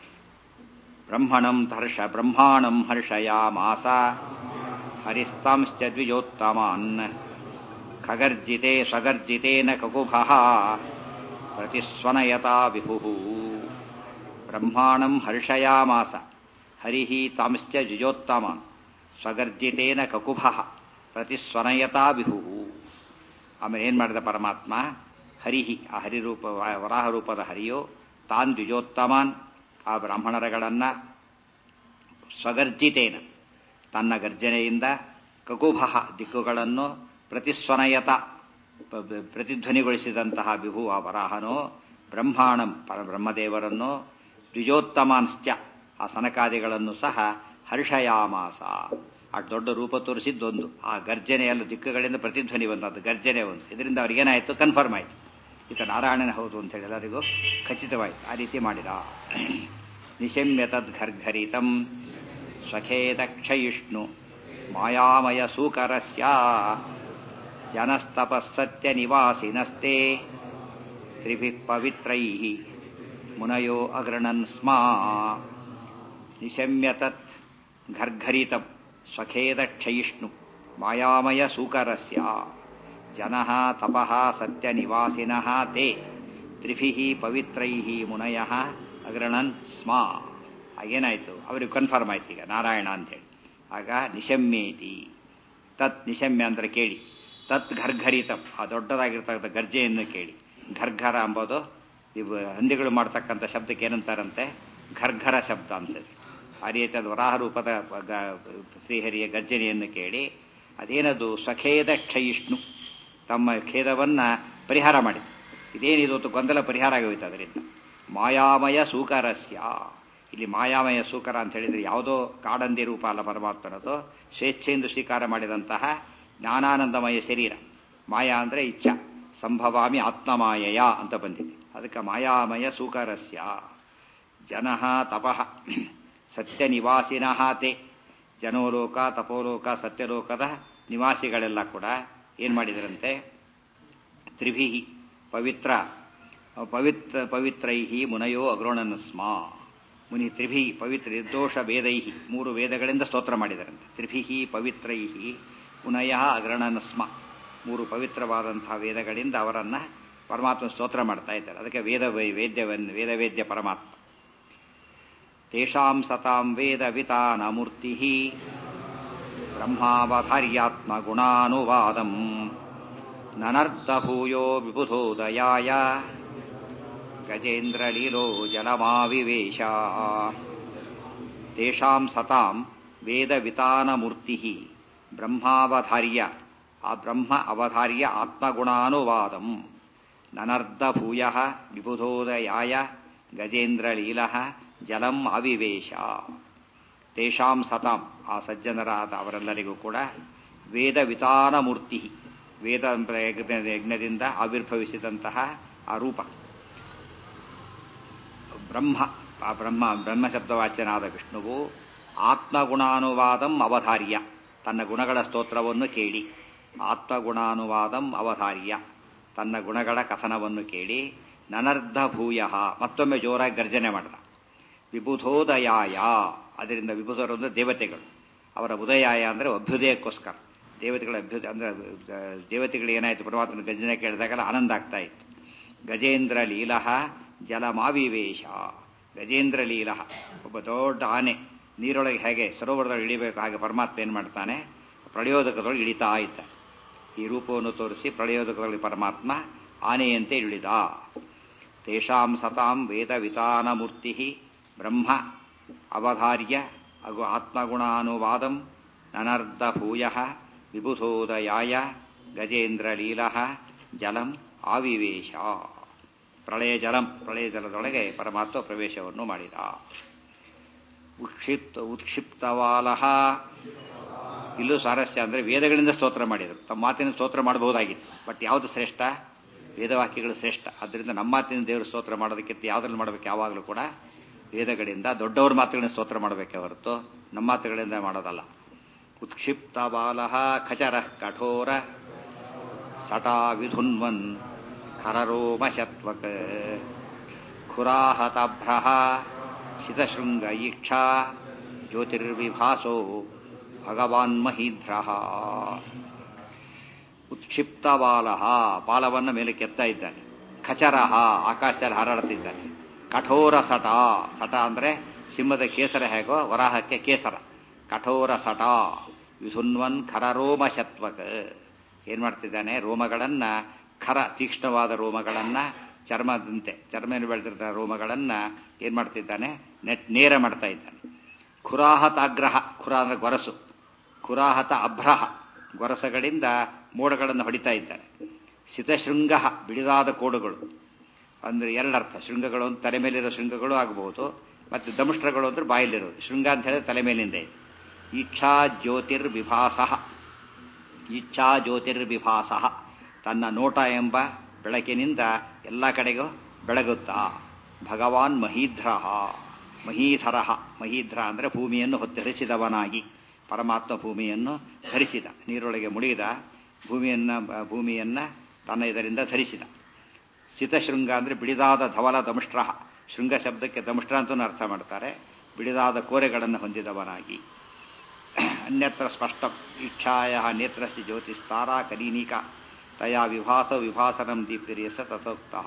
ಬ್ರಹ್ಮಣಂ ಹರ್ಷ ಬ್ರಹ್ಮಾಣಂ ಹರ್ಷಯ ಮಾಸ ಹರಿಸ್ತಾಂಶ್ಚ ದ್ವಿಜೋತ್ತಮಾನ್ ಖಗರ್ಜಿತೆ ಸ್ವಗರ್ಜಿತೇನ ಕಕುಭ ಪ್ರತಿಸ್ವನಯತಾ ವಿಭು ಬ್ರಹ್ಮಾಣಂ ಹರ್ಷಯಾಮಾಸ ಹರಿ ತಾಂಶ್ಚ ದ್ವಿಜೋತ್ತಮಾನ್ ಸ್ವಗರ್ಜಿತೇನ ಕಕುಭ ಪ್ರತಿಸ್ವನಯತಾ ವಿಭು ಆಮೇಲೆ ಏನ್ ಮಾಡಿದ ಪರಮಾತ್ಮ ಹರಿಹಿ ಆ ಹರಿರೂಪ ವರಾಹ ರೂಪದ ಹರಿಯೋ ತಾನ್ ದ್ವಿಜೋತ್ತಮಾನ್ ಆ ಬ್ರಾಹ್ಮಣರಗಳನ್ನ ಸ್ವಗರ್ಜಿತೇನ ತನ್ನ ಗರ್ಜನೆಯಿಂದ ಕಕುಭ ದಿಕ್ಕುಗಳನ್ನು ಪ್ರತಿಸ್ವನಯತ ಪ್ರತಿಧ್ವನಿಗೊಳಿಸಿದಂತಹ ವಿಭು ಆ ವರಾಹನೋ ಬ್ರಹ್ಮಾಣಂ ಬ್ರಹ್ಮದೇವರನ್ನು ದ್ವಿಜೋತ್ತಮಾಂಶ್ಚ ಆ ಸನಕಾದಿಗಳನ್ನು ಸಹ ಹರ್ಷಯಾಮಾಸ ಆ ದೊಡ್ಡ ರೂಪ ತೋರಿಸಿದ್ದೊಂದು ಆ ಗರ್ಜನೆಯಲ್ಲ ದಿಕ್ಕುಗಳಿಂದ ಪ್ರತಿಧ್ವನಿ ಬಂದದ್ದು ಗರ್ಜನೆ ಒಂದು ಇದರಿಂದ ಅವ್ರಿಗೇನಾಯಿತು ಕನ್ಫರ್ಮ್ ಆಯಿತು ಈತ ನಾರಾಯಣನ ಹೌದು ಅಂತ ಹೇಳಿ ಎಲ್ಲರಿಗೂ ಖಚಿತವಾಯಿತು ಆ ರೀತಿ ಮಾಡಿದ ನಿಶಮ್ಯ ತದ್ಘರ್ಘರಿತಂ ಸ್ವಖೇದಕ್ಷಯಿಷ್ಣು ಮಾಯಾಮಯ ಸೂಕರಸ್ಯ ಜನಸ್ತಪಸ್ಸತ್ಯ ನಿವಾಸಿನಸ್ತೆ ತ್ರಿಭಿ ಪವಿತ್ರೈ ಮುನಯೋ ಅಗೃಣನ್ ಸ್ಮಾ ನಿಶಮ್ಯ ತತ್ ಘರ್ಘರಿತಂ ಸ್ವಖೇದಕ್ಷಯಿಷ್ಣು ಮಾಯಾಮಯ ಸೂಕರಸ್ಯ ಜನಃ ತಪಃ ಸತ್ಯನಿವಾಸಿನಃ ತೇ ತ್ರಿಭಿಃ ಪವಿತ್ರೈಃ ಮುನಯಃ ಅಗ್ರಣನ್ ಸ್ಮ ಆಗೇನಾಯ್ತು ಅವ್ರಿಗೆ ಕನ್ಫರ್ಮ್ ಆಯ್ತು ಈಗ ನಾರಾಯಣ ಅಂತೇಳಿ ಆಗ ನಿಶಮ್ಯೇತಿ ತತ್ ನಿಶಮ್ಯ ಅಂದ್ರೆ ಕೇಳಿ ತತ್ ಘರ್ಘರಿತಂ ಆ ದೊಡ್ಡದಾಗಿರ್ತಕ್ಕಂಥ ಗರ್ಜೆಯನ್ನು ಕೇಳಿ ಘರ್ಘರ ಎಂಬುದು ಇವು ಹಂದಿಗಳು ಮಾಡ್ತಕ್ಕಂಥ ಶಬ್ದಕ್ಕೆ ಏನಂತಾರಂತೆ ಘರ್ಘರ ಶಬ್ದ ಅಂತ ಆ ರೀತಿಯಾದ ವರಾಹ ರೂಪದ ಶ್ರೀಹರಿಯ ಗರ್ಜನೆಯನ್ನು ಕೇಳಿ ಅದೇನದು ಸಖೇದ ಕ್ಷಯಿಷ್ಣು ತಮ್ಮ ಖೇದವನ್ನ ಪರಿಹಾರ ಮಾಡಿತು ಇದೇನಿದು ಅಂತ ಗೊಂದಲ ಪರಿಹಾರ ಆಗೋಯ್ತು ಅದರಿಂದ ಮಾಯಾಮಯ ಸೂಕರಸ್ಯ ಇಲ್ಲಿ ಮಾಯಾಮಯ ಸೂಕರ ಅಂತ ಹೇಳಿದ್ರೆ ಯಾವುದೋ ಕಾಡಂದಿ ರೂಪ ಅಲ್ಲ ಪರಮಾತ್ಮನದು ಸ್ವೇಚ್ಛೆಯಿಂದ ಸ್ವೀಕಾರ ಮಾಡಿದಂತಹ ಜ್ಞಾನಾನಂದಮಯ ಶರೀರ ಮಾಯಾ ಅಂದ್ರೆ ಇಚ್ಛಾ ಸಂಭವಾಮಿ ಆತ್ಮಮಾಯಯ ಅಂತ ಬಂದಿದೆ ಅದಕ್ಕೆ ಮಾಯಾಮಯ ಸೂಕರಸ್ಯ ಜನಃ ತಪಃ ಸತ್ಯ ನಿವಾಸಿನಃ ತೇ ಜನೋಲೋಕ ತಪೋಲೋಕ ಸತ್ಯಲೋಕದ ನಿವಾಸಿಗಳೆಲ್ಲ ಕೂಡ ಏನ್ ಮಾಡಿದರಂತೆ ತ್ರಿಭಿ ಪವಿತ್ರ ಪವಿತ್ರ ಪವಿತ್ರೈ ಮುನಯೋ ಅಗ್ರೋಣನ ಸ್ಮ ಮುನಿ ತ್ರಿಭಿ ಪವಿತ್ರ ನಿರ್ದೋಷ ವೇದೈ ಮೂರು ವೇದಗಳಿಂದ ಸ್ತೋತ್ರ ಮಾಡಿದರಂತೆ ತ್ರಿಭಿ ಪವಿತ್ರೈ ಪುನಯ ಅಗ್ರಣನಸ್ಮ ಮೂರು ಪವಿತ್ರವಾದಂತಹ ವೇದಗಳಿಂದ ಅವರನ್ನ ಪರಮಾತ್ಮ ಸ್ತೋತ್ರ ಮಾಡ್ತಾ ಇದ್ದಾರೆ ಅದಕ್ಕೆ ವೇದ ವೇದ್ಯವನ್ನು ವೇದವೇದ್ಯ ಪರಮಾತ್ಮ ತೇಷಾಂ ಸತಾಂ ವೇದ ವಿತಾನ ಮೂರ್ತಿ ಬ್ರಹ್ಮಾವಧಾರ್ಯಾತ್ಮ ಗುಣಾನುವಾದಂ ನನರ್ಧಭೂಯೋ ವಿಬುಧೋದಯಾಯ ಗಜೇಂದ್ರಲೀಲೋ ಜಲಮಾವಿವೇಶ ತೇಷಾಂ ಸತಾಂ ವೇದ ವಿತಾನ ಮೂರ್ತಿ ಬ್ರಹ್ಮಾವಧಾರ್ಯ ಆ ಬ್ರಹ್ಮ ಅವಧಾರ್ಯ ಆತ್ಮಗುಣಾನುವಾದಂ ನನರ್ಧಭೂಯ ವಿಬುಧೋದಯಾಯ ಗಜೇಂದ್ರಲೀಲ ಜಲಂ ಅವಿವೇಶ ತೇಷಾಂ ಸತಾಂ ಆ ಸಜ್ಜನರಾದ ಅವರೆಲ್ಲರಿಗೂ ಕೂಡ ವೇದ ವಿತಾನ ಮೂರ್ತಿ ವೇದ ಯಜ್ಞದಿಂದ ಆವಿರ್ಭವಿಸಿದಂತಹ ಆ ರೂಪ ಬ್ರಹ್ಮ ಆ ಬ್ರಹ್ಮ ಬ್ರಹ್ಮಶಬ್ದವಾಚ್ಯನಾದ ವಿಷ್ಣುವು ಆತ್ಮಗುಣಾನುವಾದಂ ಅವಧಾರ್ಯ ತನ್ನ ಗುಣಗಳ ಸ್ತೋತ್ರವನ್ನು ಕೇಳಿ ಆತ್ಮಗುಣಾನುವಾದಂ ಅವಧಾರ್ಯ ತನ್ನ ಗುಣಗಳ ಕಥನವನ್ನು ಕೇಳಿ ನನರ್ಧ ಭೂಯ ಮತ್ತೊಮ್ಮೆ ಜೋರಾಗಿ ಗರ್ಜನೆ ಮಾಡಿದ ವಿಬುಧೋದಯಾಯ ಅದರಿಂದ ವಿಬುಧರು ಅಂದರೆ ದೇವತೆಗಳು ಅವರ ಉದಯಾಯ ಅಂದರೆ ಅಭ್ಯುದಯಕ್ಕೋಸ್ಕರ ದೇವತೆಗಳ ಅಭ್ಯುದಯ ಅಂದರೆ ದೇವತೆಗಳು ಏನಾಯಿತು ಪರಮಾತ್ಮನ ಗರ್ಜನೆ ಕೇಳಿದಾಗೆಲ್ಲ ಆನಂದ ಆಗ್ತಾ ಇತ್ತು ಗಜೇಂದ್ರ ಲೀಲಃ ಜಲಮಾವಿವೇಶ ಗಜೇಂದ್ರ ಲೀಲ ಒಬ್ಬ ದೊಡ್ಡ ಆನೆ ನೀರೊಳಗೆ ಹೇಗೆ ಸರೋವರದೊಳಗೆ ಇಳಿಬೇಕು ಹಾಗೆ ಪರಮಾತ್ಮ ಏನು ಮಾಡ್ತಾನೆ ಪ್ರಳಯೋದಕದೊಳಗೆ ಇಳಿತಾ ಇದ್ದ ಈ ರೂಪವನ್ನು ತೋರಿಸಿ ಪ್ರಳಯೋದಕದೊಳಗೆ ಪರಮಾತ್ಮ ಆನೆಯಂತೆ ಇಳಿದ ತೇಷಾಂ ಸತಾಂ ವೇದ ವಿತಾನ ಮೂರ್ತಿ ಬ್ರಹ್ಮ ಅವಧಾರ್ಯ ಅಗು ಆತ್ಮಗುಣಾನುವಾದಂ ನನರ್ಧ ಭೂಯ ವಿಬುಧೋದಯಾಯ ಗಜೇಂದ್ರಲೀಲ ಜಲಂ ಆವಿವೇಶ ಪ್ರಳಯ ಜಲಂ ಪ್ರಳಯ ಜಲದೊಳಗೆ ಪರಮಾತ್ಮ ಪ್ರವೇಶವನ್ನು ಮಾಡಿದ ಉಕ್ಷಿಪ್ತ ಉತ್ಕ್ಷಿಪ್ತವಾಲಹ ಇಲ್ಲೂ ಸಾರಸ್ಯ ಅಂದರೆ ವೇದಗಳಿಂದ ಸ್ತೋತ್ರ ಮಾಡಿದರು ತಮ್ಮ ಮಾತಿನ ಸ್ತೋತ್ರ ಮಾಡಬಹುದಾಗಿತ್ತು ಬಟ್ ಯಾವುದು ಶ್ರೇಷ್ಠ ವೇದವಾಕ್ಯಗಳು ಶ್ರೇಷ್ಠ ಅದರಿಂದ ನಮ್ಮ ಮಾತಿನ ದೇವರು ಸ್ತೋತ್ರ ಮಾಡೋದಕ್ಕಿಂತ ಯಾವುದ್ರಲ್ಲಿ ಮಾಡಬೇಕು ಯಾವಾಗಲೂ ಕೂಡ ವೇದಗಳಿಂದ ದೊಡ್ಡವ್ರ ಮಾತುಗಳಿಂದ ಸ್ತೋತ್ರ ಮಾಡಬೇಕೆ ಹೊರತು ನಮ್ಮ ಮಾತುಗಳಿಂದ ಮಾಡೋದಲ್ಲ ಉತ್ಕ್ಷಿಪ್ತ ಬಾಲಹ ಖಚರ ಕಠೋರ ಸಟಾ ವಿಧುನ್ವನ್ ಖರರೋಮಶತ್ವಕ ಖುರಾಹತಭ್ರಹ ಶಿತಶೃಂಗ ಈಕ್ಷಾ ಜ್ಯೋತಿರ್ವಿಭಾಸೋ ಭಗವಾನ್ ಮಹೀಧ್ರ ಉತ್ಕ್ಷಿಪ್ತ ಬಾಲಹ ಬಾಲವನ್ನು ಮೇಲೆ ಕೆತ್ತಾ ಇದ್ದಾನೆ ಖಚರಹ ಆಕಾಶದಲ್ಲಿ ಹಾರಾಡುತ್ತಿದ್ದಾನೆ ಕಠೋರ ಸಟ ಸಟ ಅಂದ್ರೆ ಸಿಂಹದ ಕೇಸರ ಹೇಗೋ ವರಾಹಕ್ಕೆ ಕೇಸರ ಕಠೋರ ಸಟ ವಿಧುನ್ವನ್ ಖರರೋಮ ಶತ್ವಕ ಏನ್ ಮಾಡ್ತಿದ್ದಾನೆ ರೋಮಗಳನ್ನ ಖರ ತೀಕ್ಷ್ಣವಾದ ರೋಮಗಳನ್ನ ಚರ್ಮದಂತೆ ಚರ್ಮ ಬೆಳೆದಿರ್ತ ರೋಮಗಳನ್ನ ಏನ್ ಮಾಡ್ತಿದ್ದಾನೆ ನೆಟ್ ನೇರ ಮಾಡ್ತಾ ಇದ್ದಾನೆ ಖುರಾಹತ ಅಗ್ರಹ ಖುರ ಅಂದ್ರೆ ಗೊರಸು ಖುರಾಹತ ಅಭ್ರಹ ಗೊರಸಗಳಿಂದ ಮೋಡಗಳನ್ನು ಹೊಡಿತಾ ಇದ್ದಾನೆ ಶಿತಶೃಂಗ ಬಿಡಿದಾದ ಕೋಡುಗಳು ಅಂದ್ರೆ ಎರಡರ್ಥ ಶೃಂಗಗಳು ಅಂತ ತಲೆ ಮೇಲಿರೋ ಶೃಂಗಗಳು ಆಗಬಹುದು ಮತ್ತು ದಮುಷ್ಟ್ರಗಳು ಅಂದ್ರೆ ಬಾಯಲ್ಲಿರೋದು ಶೃಂಗ ಅಂತ ಹೇಳಿದ್ರೆ ತಲೆ ಮೇಲಿಂದ ಇದೆ ಇಚ್ಛಾ ಜ್ಯೋತಿರ್ವಿಭಾಸ ಇಚ್ಛಾ ಜ್ಯೋತಿರ್ವಿಭಾಸ ತನ್ನ ನೋಟ ಎಂಬ ಬೆಳಕಿನಿಂದ ಎಲ್ಲ ಕಡೆಗೂ ಬೆಳಗುತ್ತಾ ಭಗವಾನ್ ಮಹೀಧ್ರ ಮಹೀಧರ ಮಹೀಧ್ರ ಅಂದರೆ ಭೂಮಿಯನ್ನು ಹೊತ್ತರಿಸಿದವನಾಗಿ ಪರಮಾತ್ಮ ಭೂಮಿಯನ್ನು ಧರಿಸಿದ ನೀರೊಳಗೆ ಮುಳುಗಿದ ಭೂಮಿಯನ್ನ ಭೂಮಿಯನ್ನ ತನ್ನ ಇದರಿಂದ ಧರಿಸಿದ ಸಿತಶೃಂಗ ಅಂದರೆ ಬಿಡಿದಾದ ಧವಲ ದಮುಷ್ಟ್ರ ಶೃಂಗ ಶಬ್ದಕ್ಕೆ ದಮುಷ್ಟ್ರ ಅಂತಲೂ ಅರ್ಥ ಮಾಡ್ತಾರೆ ಬಿಡಿದಾದ ಕೋರೆಗಳನ್ನು ಹೊಂದಿದವನಾಗಿ ಅನ್ಯತ್ರ ಸ್ಪಷ್ಟ ಇಚ್ಛಾಯ ನೇತ್ರಸ್ಯ ಜ್ಯೋತಿಸ್ತಾರಾ ಕಲೀನಿಕ ತಯಾ ವಿಭಾಸ ವಿಭಾಸನಂ ದೀಪ್ತಿರಿಯಸ ತಥೋಕ್ತಃ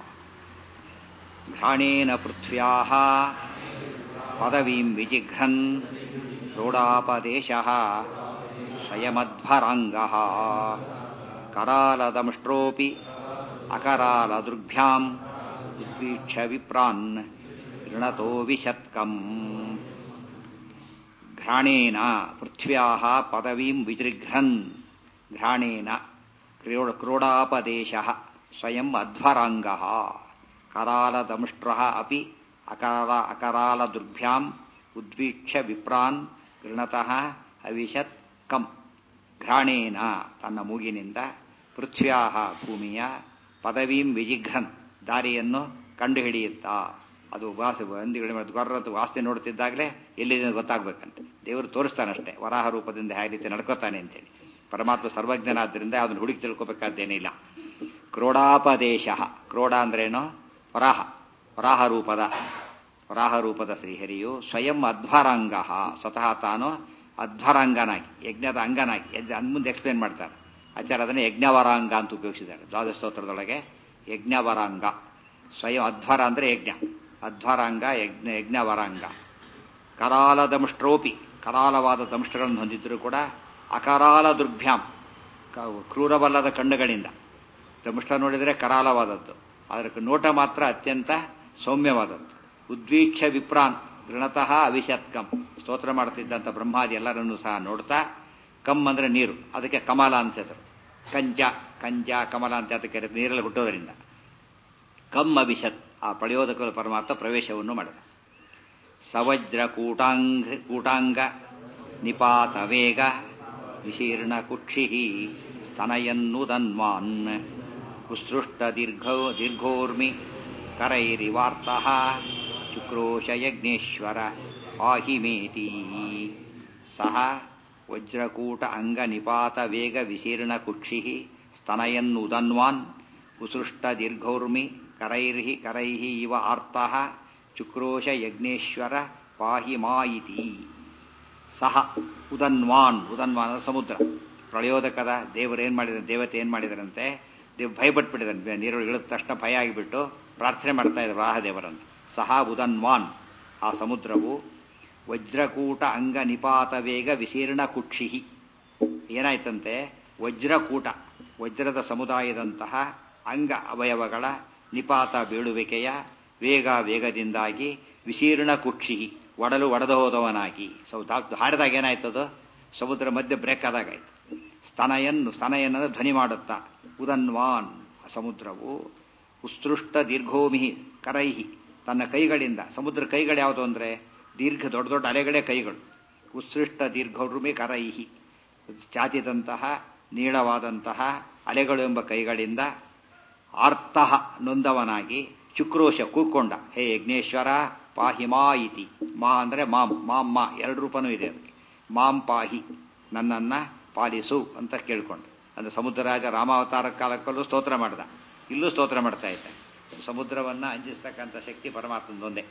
ಘ್ರಾಣೇನ ಪೃಥ್ವ್ಯಾ ಪದವೀಂ ವಿಜಿಘ್ರನ್ ರೋಡಾಪದೇಶ ಸ್ವಯಮಧ್ವರಾಂಗ ಕರಾಲದಮುಷ್ಟ್ರೋಪಿ ಅಕರಾಲದೃಗ್ಭ್ಯಾಂ ಉದ್ವೀಕ್ಷ ವಿಪ್ರಾನ್ ಋಣತೋ ವಿಶತ್ಕಂ ಘ್ರಾಣೇನ ಪೃಥ್ವ್ಯಾ ಪದವೀಂ ವಿಜೃಘ್ರನ್ ಘ್ರಾಣೇನ ಕ್ರೋಡ ಕ್ರೋಡಾಪದೇಶ ಸ್ವಯಂ ಅಧ್ವರಾಂಗ ಕರಾಲದಮುಷ್ಟ್ರ ಅಪಿ ಅಕರಾಲ ಅಕರಾಲದುರ್ಭ್ಯಾಂ ಉದ್ವೀಕ್ಷ ವಿಪ್ರಾನ್ ಗೃಣತಃ ಅವಿಶತ್ ಕಂ ಘ್ರಾಣೇನ ತನ್ನ ಮೂಗಿನಿಂದ ಪೃಥ್ವ್ಯಾ ಭೂಮಿಯ ಪದವೀಂ ವಿಜಿಘ್ರನ್ ದಾರಿಯನ್ನು ಕಂಡುಹಿಡಿಯುತ್ತಾ ಅದು ವಾಸ ಹಂದಿಗಳು ಗೊರ್ರದ್ದು ವಾಸನೆ ನೋಡ್ತಿದ್ದಾಗಲೇ ಎಲ್ಲಿದೆ ಗೊತ್ತಾಗ್ಬೇಕಂತೆ ದೇವರು ತೋರಿಸ್ತಾನಷ್ಟೇ ವರಾಹ ರೂಪದಿಂದ ಹೇಗೆ ರೀತಿ ನಡ್ಕೋತಾನೆ ಅಂತೇಳಿ ಪರಮಾತ್ಮ ಸರ್ವಜ್ಞನಾದ್ದರಿಂದ ಅದನ್ನು ಹುಡುಕಿ ತಿಳ್ಕೊಬೇಕಾದ್ದೇನಿಲ್ಲ ಕ್ರೋಡಾಪದೇಶ ಕ್ರೋಡ ಅಂದ್ರೇನು ವರಾಹ ವರಾಹ ರೂಪದ ವರಾಹ ರೂಪದ ಶ್ರೀಹರಿಯು ಸ್ವಯಂ ಅಧ್ವರಾಂಗ ಸ್ವತಃ ತಾನು ಅಧ್ವರಾಂಗನಾಗಿ ಯಜ್ಞದ ಅಂಗನಾಗಿ ಯಜ್ಞ ಮುಂದೆ ಎಕ್ಸ್ಪ್ಲೇನ್ ಮಾಡ್ತಾರೆ ಆಚಾರ್ಯ ಅದನ್ನು ಯಜ್ಞವರಾಂಗ ಅಂತ ಉಪಯೋಗಿಸಿದ್ದಾರೆ ದ್ವಾದಶ ಸ್ತೋತ್ರದೊಳಗೆ ಯಜ್ಞವರಾಂಗ ಸ್ವಯಂ ಅಧ್ವರ ಅಂದರೆ ಯಜ್ಞ ಅಧ್ವರಾಂಗ ಯಜ್ಞ ಯಜ್ಞವರಾಂಗ ಕರಾಲ ದಂಷ್ಟ್ರೋಪಿ ಕರಾಲವಾದ ದಂಷ್ಟಗಳನ್ನು ಹೊಂದಿದ್ದರೂ ಕೂಡ ಅಕರಾಲ ದುರ್ಭ್ಯಾಂ ಕ್ರೂರವಲ್ಲದ ಕಣ್ಣುಗಳಿಂದ ದಂಷ್ಟ ನೋಡಿದರೆ ಕರಾಲವಾದದ್ದು ಅದರ ನೋಟ ಮಾತ್ರ ಅತ್ಯಂತ ಸೌಮ್ಯವಾದದ್ದು ಉದ್ವೀಕ್ಷ ವಿಪ್ರಾನ್ ಗೃಣತಃ ಅವಿಶತ್ಕಂ ಸ್ತೋತ್ರ ಮಾಡ್ತಿದ್ದಂಥ ಬ್ರಹ್ಮಾದಿ ಎಲ್ಲರನ್ನೂ ಸಹ ನೋಡ್ತಾ ಕಮ್ ಅಂದ್ರೆ ನೀರು ಅದಕ್ಕೆ ಕಮಲ ಅಂತ ಹೆಸರು ಕಂಜ ಕಂಜ ಕಮಲ ಅಂತ ಅದಕ್ಕೆ ನೀರಲ್ಲಿ ಹುಟ್ಟೋದರಿಂದ ಕಮ್ ಅವಿಶತ್ ಆ ಪ್ರಯೋದಕ ಪರಮಾತ್ಮ ಪ್ರವೇಶವನ್ನು ಮಾಡಿದ ಸವಜ್ರ ಕೂಟಾಂಗ ಕೂಟಾಂಗ ನಿಪಾತ ವೇಗ ವಿಶೀರ್ಣ ಕುಕ್ಷಿ ಸ್ತನಯನ್ನುದನ್ವಾನ್ ಉತ್ಸೃಷ್ಟ ದೀರ್ಘ ದೀರ್ಘೋರ್ಮಿ ಕರೈರಿವಾರ್ತ ಚುಕ್ರೋಶ ಯಜ್ಞೇಶ್ವರ ಪಾಹಿಮೇತಿ ಸಹ ವಜ್ರಕೂಟ ಅಂಗ ನಿಪಾತ ವೇಗ ವಿಶೀರ್ಣ ಕುಕ್ಷಿ ಸ್ತನಯನ್ನುದನ್ವಾನ್ ಉಸೃಷ್ಟ ದೀರ್ಘೌರ್ಮಿ ಕರೈರ್ಹಿ ಕರೈಹಿ ಇವ ಆರ್ತಃ ಚುಕ್ರೋಶ ಯಜ್ಞೇಶ್ವರ ಪಾಹಿ ಮಾಯಿತಿ ಸಹ ಉದನ್ವಾನ್ ಉದನ್ವಾನ್ ಸಮುದ್ರ ಪ್ರಳಯೋದಕದ ದೇವರು ಏನ್ ಮಾಡಿದ ದೇವತೆ ಏನ್ ಮಾಡಿದರಂತೆ ದೇವ್ ಭಯಪಟ್ಬಿಟ್ಟಿದ್ದಾನೆ ನೀರು ಇಳಿದ ತಕ್ಷಣ ಭಯ ಆಗಿಬಿಟ್ಟು ಪ್ರಾರ್ಥನೆ ಮಾಡ್ತಾ ಇದ್ದಾರೆ ರಾಹದೇವರನ್ನು ಸಹ ಉದನ್ವಾನ್ ಆ ಸಮುದ್ರವು ವಜ್ರಕೂಟ ಅಂಗ ನಿಪಾತ ವೇಗ ವಿಶೀರ್ಣ ಕುಕ್ಷಿ ಏನಾಯ್ತಂತೆ ವಜ್ರಕೂಟ ವಜ್ರದ ಸಮುದಾಯದಂತಹ ಅಂಗ ಅವಯವಗಳ ನಿಪಾತ ಬೀಳುವಿಕೆಯ ವೇಗ ವೇಗದಿಂದಾಗಿ ವಿಶೀರ್ಣ ಕುಕ್ಷಿ ಒಡಲು ಒಡೆದು ಹೋದವನಾಗಿ ಸೊ ಹಾಡಿದಾಗ ಏನಾಯ್ತದು ಸಮುದ್ರ ಮಧ್ಯೆ ಬ್ರೇಕ್ ಆದಾಗಾಯ್ತು ಸ್ತನಯನ್ನು ಸ್ತನಯನ್ನ ಧ್ವನಿ ಮಾಡುತ್ತಾ ಉದನ್ವಾನ್ ಸಮುದ್ರವು ಉತ್ಸೃಷ್ಟ ದೀರ್ಘೋಮಿಹಿ ಕರೈಹಿ ತನ್ನ ಕೈಗಳಿಂದ ಸಮುದ್ರ ಕೈಗಳು ಯಾವುದು ಅಂದ್ರೆ ದೀರ್ಘ ದೊಡ್ಡ ದೊಡ್ಡ ಅಲೆಗಳೇ ಕೈಗಳು ಉತ್ಸೃಷ್ಟ ದೀರ್ಘೋರ್ಮಿ ಕರೈಹಿ ಚಾಚಿದಂತಹ ನೀಳವಾದಂತಹ ಅಲೆಗಳು ಎಂಬ ಕೈಗಳಿಂದ ಆರ್ತಃ ನೊಂದವನಾಗಿ ಚುಕ್ರೋಶ ಕೂಕೊಂಡ ಹೇ ಯಜ್ಞೇಶ್ವರ ಪಾಹಿ ಮಾ ಇತಿ ಮಾ ಅಂದ್ರೆ ಮಾಂ ಮಾಂ ಮಾ ಎರಡು ರೂಪನೂ ಇದೆ ಅದಕ್ಕೆ ಮಾಂ ಪಾಹಿ ನನ್ನನ್ನ ಪಾಲಿಸು ಅಂತ ಕೇಳ್ಕೊಂಡು ಅಂದ್ರೆ ಸಮುದ್ರರಾಜ ರಾಮಾವತಾರ ಕಾಲಕ್ಕಲ್ಲೂ ಸ್ತೋತ್ರ ಮಾಡ್ದ ಇಲ್ಲೂ ಸ್ತೋತ್ರ ಮಾಡ್ತಾ ಇದ್ದ ಸಮುದ್ರವನ್ನ ಅಂಜಿಸ್ತಕ್ಕಂಥ ಶಕ್ತಿ ಪರಮಾತ್ಮದೊಂದೇ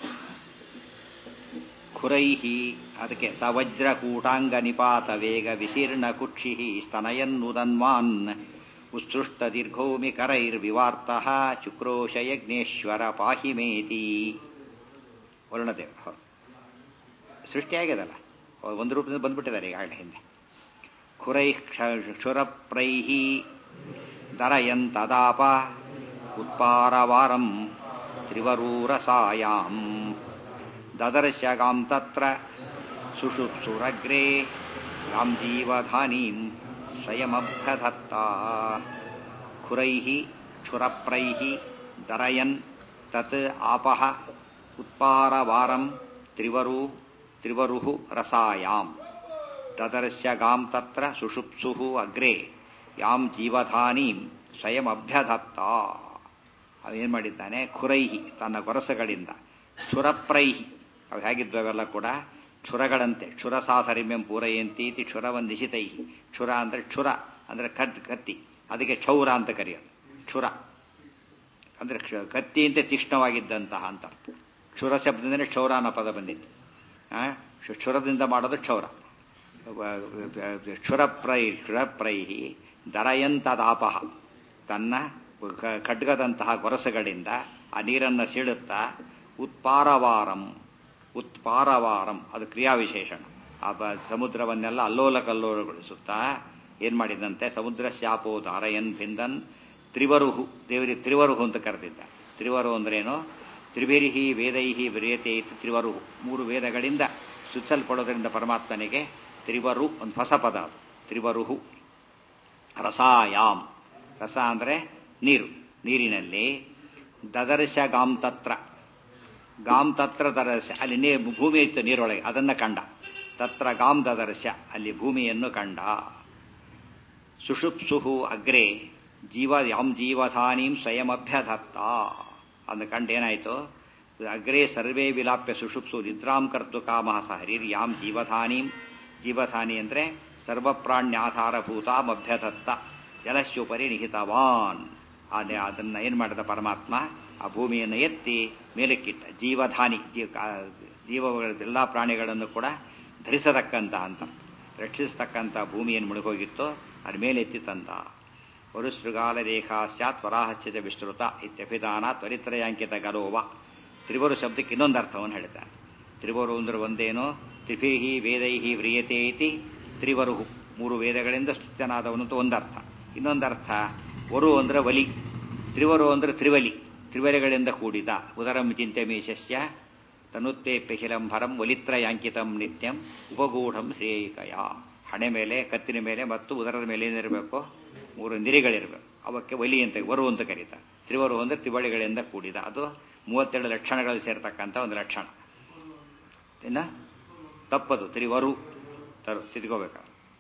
ಖುರೈಹಿ ಅದಕ್ಕೆ ಸವಜ್ರ ಕೂಟಾಂಗ ನಿಪಾತ ವೇಗ ವಿಶೀರ್ಣ ಕುಕ್ಷಿ ಸ್ತನಯನ್ನುದನ್ವಾನ್ ಉತ್ಸೃಷ್ಟ ದೀರ್ಘೋಮಿ ಕರೈರ್ವಿವಾರ್ತ ಚುಕ್ರೋಶ ಯಜ್ಞೇಶ್ವರ ಪಾಹಿಮೇತಿ ವರುಣದೇವರು ಹೌದು ಸೃಷ್ಟಿಯಾಗ್ಯದಲ್ಲ ಒಂದು ರೂಪದಿಂದ ಬಂದ್ಬಿಟ್ಟಿದ್ದಾರೆ ಈಗಾಗಲೇ ಹಿಂದೆ ಖುರೈ ಕ್ಷುರಪ್ರೈಹಿ ದರಯಂತದಾಪ ಉತ್ಪಾರವಾರಂ ತ್ರಿವರೂರಸಾಯಾಂ ದದರ್ಶಗಾಂ ತತ್ರ ಸುಷುಪ್ಸುರಗ್ರೆ ಗಾಂ ಜೀವಧಾನೀಂ ಸ್ವಯಮಭ್ಯಧತ್ತ ಖುರೈಃ ಕ್ಷುರಪ್ರೈಃ ದರಯನ್ ತತ್ ಆಪಃ ಉತ್ಪಾರವಾರಂ ತ್ರಿವರು ತ್ರಿವರುಃ ರಸಾಯಾಂ ದದರ್ಶಗಾಂ ತತ್ರ ಸುಷುಪ್ಸುಃ ಅಗ್ರೆ ಯಾಂ ಜೀವಧಾನೀಂ ಸ್ವಯಮಭ್ಯಧತ್ತ ಅವೇನು ಮಾಡಿದ್ದಾನೆ ಖುರೈಹಿ ತನ್ನ ಗೊರಸಗಳಿಂದ ಕ್ಷುರಪ್ರೈಹಿ ಅವು ಹೇಗಿದ್ವವೆಲ್ಲ ಕೂಡ ಕ್ಷುರಗಳಂತೆ ಕ್ಷುರ ಸಾಧರಿಮ್ಯಂ ಪೂರಯಂತೀತಿ ಕ್ಷುರವನ್ ನಿಶಿತೈಹಿ ಕ್ಷುರ ಅಂದ್ರೆ ಕ್ಷುರ ಅಂದ್ರೆ ಕತ್ ಕತ್ತಿ ಅದಕ್ಕೆ ಕ್ಷೌರ ಅಂತ ಕರೆಯೋದು ಕ್ಷುರ ಅಂದ್ರೆ ಕತ್ತಿ ಅಂತ ತೀಕ್ಷ್ಣವಾಗಿದ್ದಂತಹ ಅಂತ ಅರ್ಥ ಕ್ಷುರ ಶಬ್ದದಿಂದಲೇ ಕ್ಷೌರ ಅನ್ನೋ ಪದ ಬಂದಿತ್ತು ಕ್ಷುರದಿಂದ ಮಾಡೋದು ಕ್ಷೌರ ಕ್ಷುರಪ್ರೈ ಕ್ಷುರಪ್ರೈಹಿ ದರಯಂತದಾಪಹ ತನ್ನ ಖಡ್ಗದಂತಹ ಗೊರಸಗಳಿಂದ ಆ ನೀರನ್ನು ಸೀಳುತ್ತಾ ಉತ್ಪಾರವಾರಂ ಉತ್ಪಾರವಾರಂ ಅದು ಕ್ರಿಯಾವಿಶೇಷಣ ಆ ಸಮುದ್ರವನ್ನೆಲ್ಲ ಅಲ್ಲೋಲ ಕಲ್ಲೋಲಗೊಳಿಸುತ್ತಾ ಏನ್ ಮಾಡಿದಂತೆ ಸಮುದ್ರ ಶಾಪೋ ಧಾರಯನ್ ಬಿಂದನ್ ತ್ರಿವರುಹು ದೇವರಿಗೆ ತ್ರಿವರುಹು ಅಂತ ಕರೆದಿದ್ದ ತ್ರಿವರು ಅಂದ್ರೇನು ತ್ರಿಭಿರಿಹಿ ವೇದೈಹಿ ವಿರಿಯತೆ ತ್ರಿವರುಹು ಮೂರು ವೇದಗಳಿಂದ ಸುತ್ತಲ್ಪಡೋದ್ರಿಂದ ಪರಮಾತ್ಮನಿಗೆ ತ್ರಿವರು ಒಂದು ಹೊಸ ಪದ ಅದು ತ್ರಿವರುಹು ರಸಾಯಾಮ್ ರಸ ಅಂದ್ರೆ ನೀರು ನೀರಿನಲ್ಲಿ ದದರ್ಶ ಗಾಂ ತತ್ರ ಗಾಂ ತತ್ರ ದದರ್ಶ ಅಲ್ಲಿ ನೀ ಭೂಮಿ ಇತ್ತು ನೀರೊಳಗೆ ಅದನ್ನ ಕಂಡ ತತ್ರ ಗಾಂ ದದರ್ಶ ಅಲ್ಲಿ ಭೂಮಿಯನ್ನು ಕಂಡ ಸುಷುಪ್ಸುಹು ಅಗ್ರೆ ಜೀವ ಯಾಂ ಜೀವಧಾನೀಂ ಸ್ವಯಮಭ್ಯಧತ್ತ ಅಂದ ಕಂಡು ಏನಾಯ್ತು ಅಗ್ರೆ ಸರ್ವೇ ವಿಲಾಪ್ಯ ಸುಷುಪ್ಸು ನಿದ್ರಾಂ ಕರ್ತು ಕಾಮಃ ಸ ಹರಿರ್ ಯಾಂ ಜೀವಧಾನೀಂ ಜೀವಧಾನಿ ಅಂದ್ರೆ ಸರ್ವಪ್ರಾಣ್ಯಾಧಾರಭೂತಾಮಭ್ಯಧತ್ತ ಜಲಸ್ಯುಪರಿ ನಿಹಿತವಾನ್ ಅದನ್ನ ಏನ್ ಮಾಡಿದ ಪರಮಾತ್ಮ ಆ ಭೂಮಿಯನ್ನು ಎತ್ತಿ ಮೇಲಕ್ಕಿಟ್ಟ ಜೀವಧಾನಿ ಜೀವ ಜೀವಗಳ ಎಲ್ಲ ಪ್ರಾಣಿಗಳನ್ನು ಕೂಡ ಧರಿಸತಕ್ಕಂತಹ ಅಂತ ರಕ್ಷಿಸತಕ್ಕಂಥ ಭೂಮಿಯನ್ನು ಮುಳುಗೋಗಿತ್ತು ಅದ್ರ ಮೇಲೆ ಎತ್ತಿತಂತ ವರುಶೃಗಾಲ ರೇಖಾ ಸ್ಯಾತ್ ವರಾಹಶ್ಚ ವಿಸ್ತೃತ ಇತ್ಯಭಿಧಾನ ತ್ವರಿತ್ರಯಾಂಕಿತ ಗರೋವ ತ್ರಿವರು ಶಬ್ದಕ್ಕೆ ಇನ್ನೊಂದು ಅರ್ಥವನ್ನು ಹೇಳ್ತಾರೆ ತ್ರಿವರು ಅಂದ್ರೆ ಒಂದೇನು ತ್ರಿಭಿಹಿ ವೇದೈಹಿ ವ್ರಿಯತೆ ಇತಿ ತ್ರಿವರುಹು ಮೂರು ವೇದಗಳಿಂದ ಸ್ತುತ್ಯನಾದವನು ಅಂತ ಒಂದರ್ಥ ಇನ್ನೊಂದರ್ಥ ವರು ಅಂದ್ರೆ ವಲಿ ತ್ರಿವರು ಅಂದ್ರೆ ತ್ರಿವಲಿ ತ್ರಿವಲಿಗಳಿಂದ ಕೂಡಿದ ಉದರಂ ಚಿಂತ್ಯಮೇಶಸ್ಯ ತನುತ್ತೆ ಪೆಹಿಲಂಭರಂ ಒಲಿತ್ರಯಾಂಕಿತಂ ನಿತ್ಯಂ ಉಪಗೂಢಂ ಶ್ರೇಯಿಕಯ ಹಣೆ ಮೇಲೆ ಕತ್ತಿನ ಮೇಲೆ ಮತ್ತು ಉದರದ ಮೇಲೆ ಏನಿರಬೇಕು ಮೂರು ನಿರಿಗಳಿರಬೇಕು ಅವಕ್ಕೆ ಒಲಿ ಅಂತ ವರು ಅಂತ ಕರೀತಾರೆ ತ್ರಿವರು ಅಂದ್ರೆ ತ್ರಿವಳಿಗಳಿಂದ ಕೂಡಿದ ಅದು ಮೂವತ್ತೆರಡು ಲಕ್ಷಣಗಳು ಸೇರ್ತಕ್ಕಂಥ ಒಂದು ಲಕ್ಷಣ ಇನ್ನ ತಪ್ಪದು ತ್ರಿವರು ತರು ತಿದ್ಕೋಬೇಕು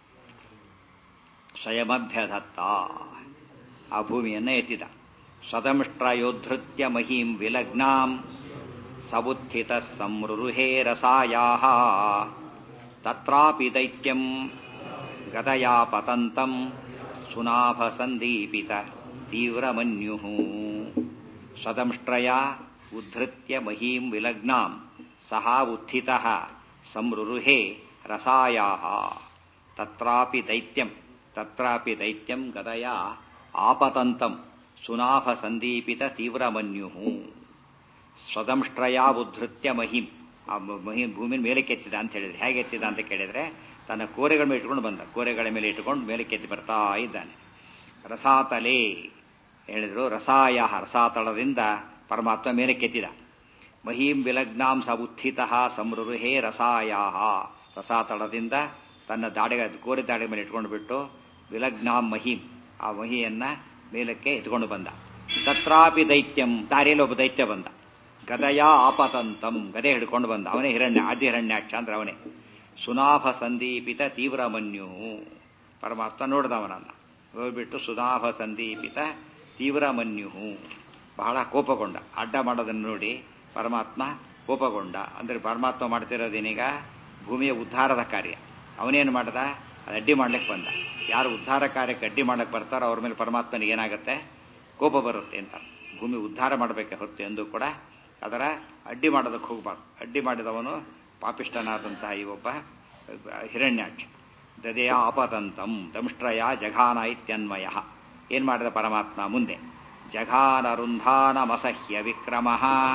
ಸ್ವಯಮಭ್ಯದತ್ತ ಆ ಭೂಮಿಯನ್ನ ಎತ್ತಿದ ಸದಂಷ್ಟ್ರಯೋಧೃತ್ಯ ಮಹೀಂ ವಿಲಗ್ನಾಂ ಸಬುತ್ಥಿತ ಸಂರುರುಹೇ ರಸಾಯಾ ತತ್ರಾಪಿ ದೈತ್ಯಂ ಗದಯಾ ಪತಂತಂ ಸುನಾಭ ಸಂದೀಪಿತ ತೀವ್ರಮನ್ಯು ಸದಂಷ್ಟ್ರಯ ಉದ್ಧತ್ಯ ಮಹೀಂ ವಿಲಗ್ನಾಂ ಸಹ ಉತ್ಥಿತ ಸಂರುರುಹೇ ರಸಾಯಾ ತತ್ರಾಪಿ ದೈತ್ಯಂ ತತ್ರಾಪಿ ದೈತ್ಯಂ ಗದಯ ಆಪತಂತಂ ಸುನಾಭ ಸಂದೀಪಿತ ತೀವ್ರಮನ್ಯು ಸ್ವದಂಷ್ಟ್ರಯ ಉದ್ಧತ್ಯ ಮಹಿಂ ಆ ಮಹಿಂ ಭೂಮಿನ ಮೇಲೆ ಕೆತ್ತಿದ ಅಂತ ಹೇಳಿದ್ರೆ ಹೇಗೆ ಎತ್ತಿದ ಅಂತ ಕೇಳಿದ್ರೆ ತನ್ನ ಕೋರೆಗಳ ಮೇಲೆ ಇಟ್ಕೊಂಡು ಬಂದ ಕೋರೆಗಳ ಮೇಲೆ ಇಟ್ಕೊಂಡು ಮೇಲೆ ಕೆತ್ತಿ ಬರ್ತಾ ಇದ್ದಾನೆ ರಸಾತಲೆ ಹೇಳಿದ್ರು ರಸಾಯ ರಸಾತಳದಿಂದ ಪರಮಾತ್ಮ ಮೇಲೆ ಕೆತ್ತಿದ ಮಹೀಂ ವಿಲಗ್ನಾಂ ಸ ಉತ್ಥಿತ ಸಂರುಹೇ ರಸಾಯಾ ರಸಾತಳದಿಂದ ತನ್ನ ದಾಡಿಗ ಕೋರೆ ದಾಡಿ ಮೇಲೆ ಇಟ್ಕೊಂಡು ಬಿಟ್ಟು ವಿಲಗ್ನಾಂ ಮಹೀಂ ಆ ಮಹಿಯನ್ನ ಮೇಲಕ್ಕೆ ಎತ್ಕೊಂಡು ಬಂದ ತತ್ರಾಪಿ ದೈತ್ಯಂ ದಾರಿಯಲ್ಲಿ ಒಬ್ಬ ದೈತ್ಯ ಬಂದ ಗದಯ ಆಪತಂತಂ ಗದೆ ಹಿಡ್ಕೊಂಡು ಬಂದ ಅವನೇ ಹಿರಣ್ಯ ಆದಿ ಹಿರಣ್ಯಾಕ್ಷ ಅಂದ್ರೆ ಅವನೇ ಸುನಾಭ ಸಂದೀಪಿತ ತೀವ್ರಮನ್ಯು ಪರಮಾತ್ಮ ನೋಡಿದವನನ್ನ ಹೋಗ್ಬಿಟ್ಟು ಸುನಾಭ ಸಂದೀಪಿತ ತೀವ್ರಮನ್ಯು ಬಹಳ ಕೋಪಗೊಂಡ ಅಡ್ಡ ಮಾಡೋದನ್ನು ನೋಡಿ ಪರಮಾತ್ಮ ಕೋಪಗೊಂಡ ಅಂದ್ರೆ ಪರಮಾತ್ಮ ಮಾಡ್ತಿರೋದೇನೀಗ ಭೂಮಿಯ ಉದ್ಧಾರದ ಕಾರ್ಯ ಅವನೇನು ಮಾಡ್ದ ಅದು ಅಡ್ಡಿ ಮಾಡ್ಲಿಕ್ಕೆ ಬಂದ ಯಾರು ಉದ್ಧಾರ ಕಾರ್ಯಕ್ಕೆ ಅಡ್ಡಿ ಮಾಡ್ಲಿಕ್ಕೆ ಬರ್ತಾರೋ ಅವ್ರ ಮೇಲೆ ಪರಮಾತ್ಮನಿಗೆ ಏನಾಗುತ್ತೆ ಕೋಪ ಬರುತ್ತೆ ಅಂತ ಭೂಮಿ ಉದ್ಧಾರ ಮಾಡಬೇಕೆ ಹೊರತು ಎಂದು ಕೂಡ ಅದರ ಅಡ್ಡಿ ಮಾಡೋದಕ್ಕೆ ಹೋಗಬಾರ್ದು ಅಡ್ಡಿ ಮಾಡಿದವನು ಪಾಪಿಷ್ಟನಾದಂತಹ ಈ ಒಬ್ಬ ಹಿರಣ್ಯಾಕ್ಷ ದದೆಯ ಆಪತಂತಂ ದಂಷ್ಟ್ರಯ ಜಘಾನ ಇತ್ಯನ್ವಯ ಏನ್ ಮಾಡಿದ ಪರಮಾತ್ಮ ಮುಂದೆ ಜಘಾನ ರುಂಧಾನಮಸಹ್ಯ ವಿಕ್ರಮ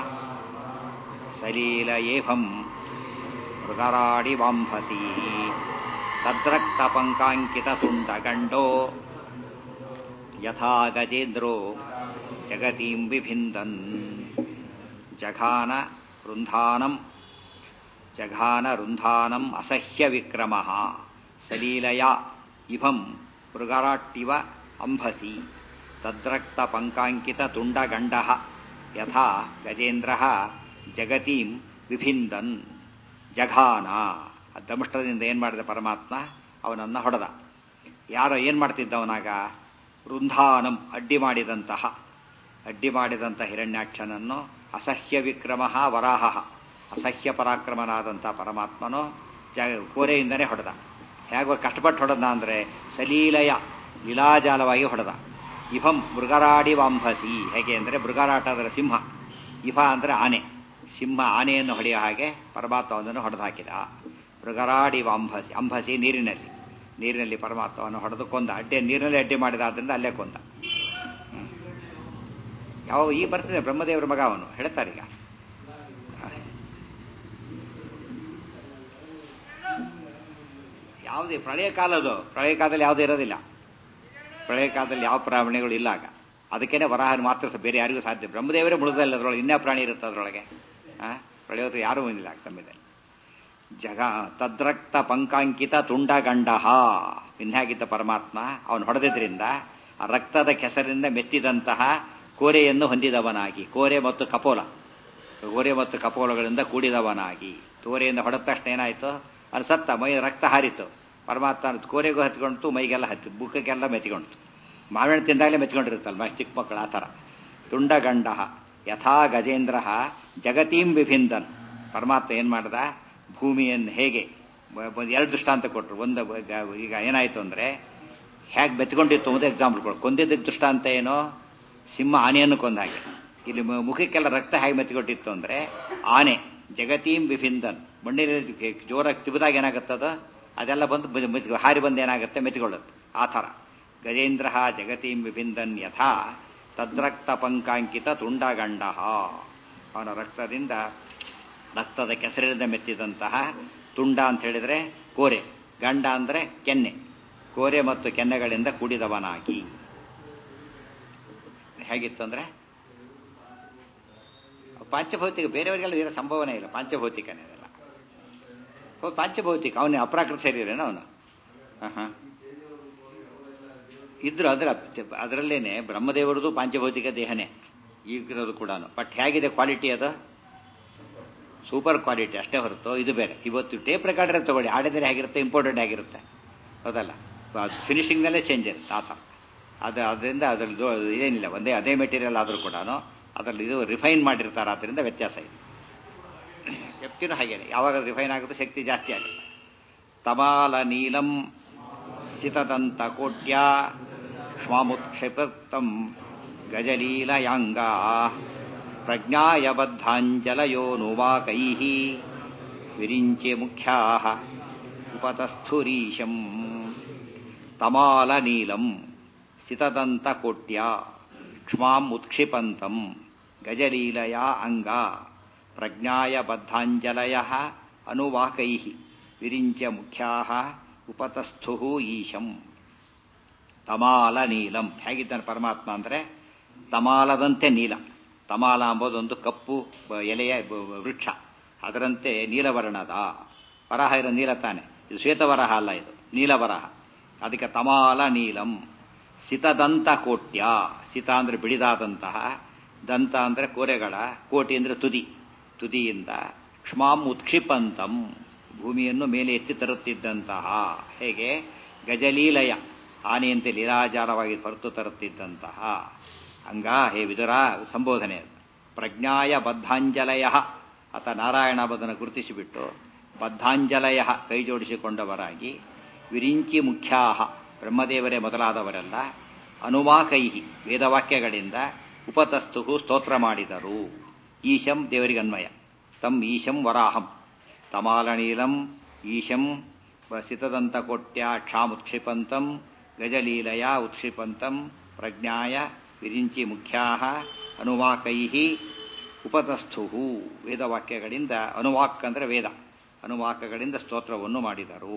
ಸಲೀಲ ಏಭಂ ಮೃಗರಾಡಿ ವಾಂಭಸಿ ತದ್ರಕ್ತ ಪಂಕಾಂಕಿತ ತುಂಡ ಗಂಡೋ ಯಥಾ ಗಜೇಂದ್ರೋ ಜಗತೀಂ ವಿಭಿಂದನ್ ಜಘಾನ ರುಂಧಾನಂ ಜಘಾನ ರುಂಧಾನಂ ಅಸಹ್ಯ ವಿಕ್ರಮ ಸಲೀಲಯ ಇಭಂ ಮೃಗರಾಟ್ಟಿವ ಅಂಭಸಿ ತದ್ರಕ್ತ ಪಂಕಾಂಕಿತ ತುಂಡಗಂಡ ಯಥಾ ಗಜೇಂದ್ರ ಜಗತೀಂ ವಿಭಿಂದನ್ ಜಘಾನ ದಂಷ್ಟದಿಂದ ಏನ್ ಮಾಡಿದ ಪರಮಾತ್ಮ ಅವನನ್ನ ಹೊಡೆದ ಯಾರೋ ಏನ್ ಮಾಡ್ತಿದ್ದವನಾಗ ರುಂಧಾನಂ ಅಡ್ಡಿ ಮಾಡಿದಂತಹ ಅಡ್ಡಿ ಮಾಡಿದಂಥ ಹಿರಣ್ಯಾಕ್ಷನನ್ನು ಅಸಹ್ಯ ವಿಕ್ರಮ ವರಾಹ ಅಸಹ್ಯ ಪರಾಕ್ರಮನಾದಂಥ ಪರಮಾತ್ಮನು ಜ ಕೋರೆಯಿಂದನೇ ಹೊಡೆದ ಹೇಗೋ ಕಷ್ಟಪಟ್ಟು ಹೊಡೆದ ಅಂದರೆ ಸಲೀಲಯ ಲೀಲಾಜಾಲವಾಗಿ ಹೊಡೆದ ಇಭಂ ಮೃಗರಾಡಿ ವಾಂಭಸಿ ಹೇಗೆ ಅಂದರೆ ಮೃಗರಾಟದರ ಸಿಂಹ ಇಫ ಅಂದರೆ ಆನೆ ಸಿಂಹ ಆನೆಯನ್ನು ಹೊಡೆಯೋ ಹಾಗೆ ಪರಮಾತ್ಮವನ್ನು ಹೊಡೆದು ಹಾಕಿದ ಮೃಗರಾಡಿ ವಾಂಭಸಿ ಅಂಭಸಿ ನೀರಿನಲ್ಲಿ ನೀರಿನಲ್ಲಿ ಪರಮಾತ್ಮವನ್ನು ಹೊಡೆದು ಕೊಂದ ಅಡ್ಡೆ ನೀರಿನಲ್ಲಿ ಅಡ್ಡಿ ಮಾಡಿದ ಆದ್ರಿಂದ ಅಲ್ಲೇ ಕೊಂದ ಯಾವ ಈ ಬರ್ತಿದೆ ಬ್ರಹ್ಮದೇವರ ಮಗ ಅವನು ಹೇಳ್ತಾರೀಗ ಯಾವುದೇ ಪ್ರಳಯ ಕಾಲದು ಪ್ರಳಯ ಕಾಲದಲ್ಲಿ ಯಾವುದೂ ಇರೋದಿಲ್ಲ ಪ್ರಳಯ ಕಾಲದಲ್ಲಿ ಯಾವ ಪ್ರಾಣಿಗಳು ಇಲ್ಲ ಆಗ ಅದಕ್ಕೇನೆ ವರಾಹನ ಮಾತ್ರ ಬೇರೆ ಯಾರಿಗೂ ಸಾಧ್ಯ ಬ್ರಹ್ಮದೇವರೇ ಮುಳುದಲ್ಲ ಅದರೊಳಗೆ ಇನ್ಯಾ ಪ್ರಾಣಿ ಇರುತ್ತೆ ಅದರೊಳಗೆ ಪ್ರಳಯೋದು ಯಾರೂ ಬಂದಿಲ್ಲ ತಮ್ಮಿದೆ ಜಗ ತದ್ರಕ್ತ ಪಂಕಾಂಕಿತ ತುಂಡಗಂಡ ಇನ್ಹಾಗಿದ್ದ ಪರಮಾತ್ಮ ಅವನು ಹೊಡೆದಿದ್ರಿಂದ ಆ ರಕ್ತದ ಕೆಸರಿನಿಂದ ಮೆತ್ತಿದಂತಹ ಕೋರೆಯನ್ನು ಹೊಂದಿದವನಾಗಿ ಕೋರೆ ಮತ್ತು ಕಪೋಲ ಕೋರೆ ಮತ್ತು ಕಪೋಲಗಳಿಂದ ಕೂಡಿದವನಾಗಿ ತೋರೆಯಿಂದ ಹೊಡೆದ ತಕ್ಷಣ ಏನಾಯ್ತು ಅದು ಸತ್ತ ಮೈ ರಕ್ತ ಹಾರಿತು ಪರಮಾತ್ಮ ಕೋರೆಗೂ ಹತ್ಕೊಂಡ್ತು ಮೈಗೆಲ್ಲ ಹತ್ತಿ ಬುಕ್ಕಕ್ಕೆಲ್ಲ ಮೆತ್ಕೊಂಡ್ತು ಮಾವಿನ ತಿಂದಾಗಲೇ ಮೆತ್ಕೊಂಡಿರುತ್ತಲ್ವ ಚಿಕ್ಕ ಮಕ್ಕಳು ಆ ಥರ ತುಂಡಗಂಡ ಯಥಾ ಗಜೇಂದ್ರ ಜಗತೀಂ ವಿಭಿಂದನ್ ಪರಮಾತ್ಮ ಏನ್ ಮಾಡ್ದ ಭೂಮಿಯನ್ನು ಹೇಗೆ ಎರಡು ದೃಷ್ಟಾಂತ ಕೊಟ್ಟರು ಒಂದು ಈಗ ಏನಾಯ್ತು ಅಂದ್ರೆ ಹೇಗೆ ಬೆತ್ಕೊಂಡಿತ್ತು ಅಂತ ಎಕ್ಸಾಂಪಲ್ ಕೊಡು ಕೊಂದಿದ್ದಕ್ಕೆ ದೃಷ್ಟಾಂತ ಏನೋ ಸಿಂಹ ಆನೆಯನ್ನು ಕೊಂದ ಹಾಗೆ ಇಲ್ಲಿ ಮ- ಮುಖಕ್ಕೆಲ್ಲ ರಕ್ತ ಹೇಗೆ ಮೆತ್ತಿಕೊಟ್ಟಿತ್ತು ಅಂದ್ರೆ ಆನೆ ಜಗತೀಂ ಬಿಫಿಂದನ್ ಮಣ್ಣಿನಲ್ಲಿ ಜೋರಾಗಿ ತಿವಿದಾಗ ಏನಾಗುತ್ತದ ಅದೆಲ್ಲ ಬಂದು ಬ- ಮೆತ್ತಿ- ಹಾರಿ ಬಂದು ಏನಾಗುತ್ತೆ ಮೆತ್ತಿಕೊಳ್ಳುತ್ತೆ ಆ ಥರ ಗಜೇಂದ್ರ ಜಗತೀಂ ಬಿಫಿಂದನ್ ಯಥಾ ತದ್ರಕ್ತ ಪಂಕಾಂಕಿತ ತುಂಡಗಂಡ ಅವನ ರಕ್ತದಿಂದ ರಕ್ತದ ಕೆಸರಿನಿಂದ ಮೆತ್ತಿದಂತಹ ತುಂಡ ಅಂತ ಹೇಳಿದ್ರೆ ಕೋರೆ ಗಂಡ ಅಂದ್ರೆ ಕೆನ್ನೆ ಕೋರೆ ಮತ್ತು ಕೆನ್ನೆಗಳಿಂದ ಕೂಡಿದವನಾಗಿ ಹೇಗಿತ್ತು ಅಂದ್ರೆ ಪಾಂಚಭೌತಿಕ ಬೇರೆಯವರಿಗೆಲ್ಲ ಇರೋ ಸಂಭವನೆ ಇಲ್ಲ ಪಾಂಚಭೌತಿಕನೇ ಅದೆಲ್ಲ ಹೌದು ಪಾಂಚಭೌತಿಕ ಅವನೇ ಅಪ್ರಾಕೃತ ಶರೀರನ ಅವನು ಹಾಂ ಇದ್ರು ಅದರ ಅದರಲ್ಲೇನೆ ಬ್ರಹ್ಮದೇವರದು ಪಾಂಚಭೌತಿಕ ದೇಹನೇ ಈಗಿರೋದು ಕೂಡ ಬಟ್ ಹೇಗಿದೆ ಕ್ವಾಲಿಟಿ ಅದು ಸೂಪರ್ ಕ್ವಾಲಿಟಿ ಅಷ್ಟೇ ಹೊರತು ಇದು ಬೇರೆ ಇವತ್ತು ಟೇಪ್ ರೆಕಾರ್ಡರ್ ತಗೊಳ್ಳಿ ಆಡಿದರೆ ಹೇಗಿರುತ್ತೆ ಇಂಪಾರ್ಟೆಂಟ್ ಆಗಿರುತ್ತೆ ಹೌದಲ್ಲ ಫಿನಿಶಿಂಗ್ನಲ್ಲೇ ಚೇಂಜ್ ಇರುತ್ತೆ ಆ ಥರ ಅದು ಅದರಿಂದ ಅದ್ರಲ್ಲಿ ದೋ- ಇದೇನಿಲ್ಲ ಒಂದೇ ಅದೇ ಮೆಟೀರಿಯಲ್ ಆದರೂ ಕೂಡ ಅದರಲ್ಲಿ ಇದು ರಿಫೈನ್ ಮಾಡಿರ್ತಾರೆ ಆದ್ದರಿಂದ ವ್ಯತ್ಯಾಸ ಇದೆ ಶಕ್ತಿನೂ ಹಾಗೇನೆ ಯಾವಾಗ ರಿಫೈನ್ ಆಗುತ್ತೆ ಶಕ್ತಿ ಜಾಸ್ತಿ ಆಗುತ್ತೆ ತಮಾಲ ನೀಲಂ ಸಿತದಂತ ಕೋಟ್ಯ ಶ್ವಾಮುತ್ಕ್ಷಿಪತ್ತಂ ಗಜಲೀಲಯಾಂಗ ಪ್ರಜ್ಞಾಯ ಬದ್ಧಾಂಜಲಯೋನುವಾಕೈ ವಿರಿಂಚೆ ಮುಖ್ಯಾ ಉಪತಸ್ಥುರೀಶಂ ತಮಾಲ ನೀಲಂ ಸಿತದಂತ ಕೋಟ್ಯ ಕ್ಷ್ಮಾಂ ಉತ್ಕ್ಷಿಪಂತಂ ಗಜಲೀಲಯ ಅಂಗ ಪ್ರಜ್ಞಾಯ ಬದ್ಧಾಂಜಲಯ ಅನುವಾಕೈ ವಿರಿಂಚ ಮುಖ್ಯಾ ಉಪತಸ್ಥು ಈಶಂ ತಮಾಲ ನೀಲಂ ಹೇಗಿದ್ದಾನೆ ಪರಮಾತ್ಮ ಅಂದ್ರೆ ತಮಾಲದಂತೆ ನೀಲ ತಮಾಲ ಎಂಬುದೊಂದು ಕಪ್ಪು ಬ- ಎಲೆಯ ಬ- ಬ- ವೃಕ್ಷ ಅದರಂತೆ ನೀಲವರ್ಣದ ವರಹ ಇರೋ ನೀಲ ತಾನೆ ಇದು ಶ್ವೇತವರಹ ಅಲ್ಲ ಇದು ನೀಲವರಹ ಅದಕ್ಕೆ ತಮಾಲ ನೀಲಂ ಸಿತದಂತ ಕೋಟ್ಯ ಸಿತ ಅಂದ್ರೆ ಬಿಡಿದಾದಂತಹ ದಂತ ಅಂದ್ರೆ ಕೋರೆಗಳ ಕೋಟಿ ಅಂದ್ರೆ ತುದಿ ತುದಿಯಿಂದ ಕ್ಷಮಾಂ ಉತ್ಕ್ಷಿಪಂತಂ ಭೂಮಿಯನ್ನು ಮೇಲೆ ಎತ್ತಿ ತರುತ್ತಿದ್ದಂತಹ ಹೇಗೆ ಗಜಲೀಲಯ ಆನೆಯಂತೆ ಲೀಲಾಜಾಲವಾಗಿ ಹೊರತು ತರುತ್ತಿದ್ದಂತಹ ಅಂಗ ಹೇ ವಿದುರ ಸಂಬೋಧನೆ ಅದು. ಪ್ರಜ್ಞಾಯ ಬದ್ಧಾಂಜಲಯ ಆತ ನಾರಾಯಣ ಬದನ್ನು ಗುರುತಿಸಿಬಿಟ್ಟು ಬದ್ಧಾಂಜಲಯ ಕೈ ಜೋಡಿಸಿಕೊಂಡವರಾಗಿ ವಿರಿಂಚಿ ಮುಖ್ಯಾಹ ಬ್ರಹ್ಮದೇವರೇ ಮೊದಲಾದವರೆಲ್ಲ ಅನುವಾಕೈ ವೇದವಾಕ್ಯಗಳಿಂದ ಉಪತಸ್ತು ಸ್ತೋತ್ರ ಮಾಡಿದರು ಈಶಂ ದೇವರಿಗೆ ಅನ್ವಯ ತಂ ಈಶಂ ವರಾಹಂ ತಮಾಲನೀಲಂ ಈಶಂ ಸಿತದಂತ ಕೊಟ್ಯ ಕ್ಷಾಮುತ್ಕ್ಷಿಪಂತಂ ಗಜಲೀಲಯ ಉತ್ಕ್ಷಿಪಂತಂ ಪ್ರಜ್ಞಾಯ ವಿರಿಂಚಿ ಮುಖ್ಯಾ ಅನುವಾಕೈ ಉಪತಸ್ಥು ವೇದವಾಕ್ಯಗಳಿಂದ ಅನುವಾಕ್ ಅಂದ್ರೆ ವೇದ ಅನುವಾಕಗಳಿಂದ ಸ್ತೋತ್ರವನ್ನು ಮಾಡಿದರು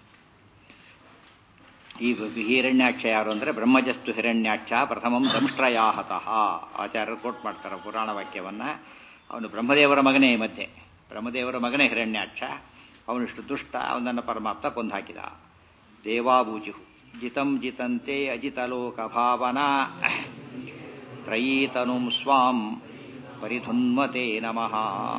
ಈ ಹಿರಣ್ಯಾಕ್ಷ ಯಾರು ಅಂದ್ರೆ ಬ್ರಹ್ಮಜಸ್ತು ಹಿರಣ್ಯಾಕ್ಷ ಪ್ರಥಮಂ ದಂಷ್ಟ್ರಯಾಹತಃ ಆಚಾರ್ಯರು ಕೋಟ್ ಮಾಡ್ತಾರೆ ಪುರಾಣ ವಾಕ್ಯವನ್ನ ಅವನು ಬ್ರಹ್ಮದೇವರ ಮಗನೇ ಈ ಮಧ್ಯೆ ಬ್ರಹ್ಮದೇವರ ಮಗನೇ ಹಿರಣ್ಯಾಕ್ಷ ಅವನಿಷ್ಟು ದುಷ್ಟ ಅವನನ್ನು ಪರಮಾತ್ಮ ಕೊಂದು ಹಾಕಿದ ದೇವಾಬೂಜು ಜಿತಂ ಜಿತಂತೆ ಅಜಿತಲೋಕ ಭಾವನಾ ತ್ರಯೀತನುಂ ಸ್ವಾಂ ಪರಿಧುನ್ಮತೆ ನಮಃ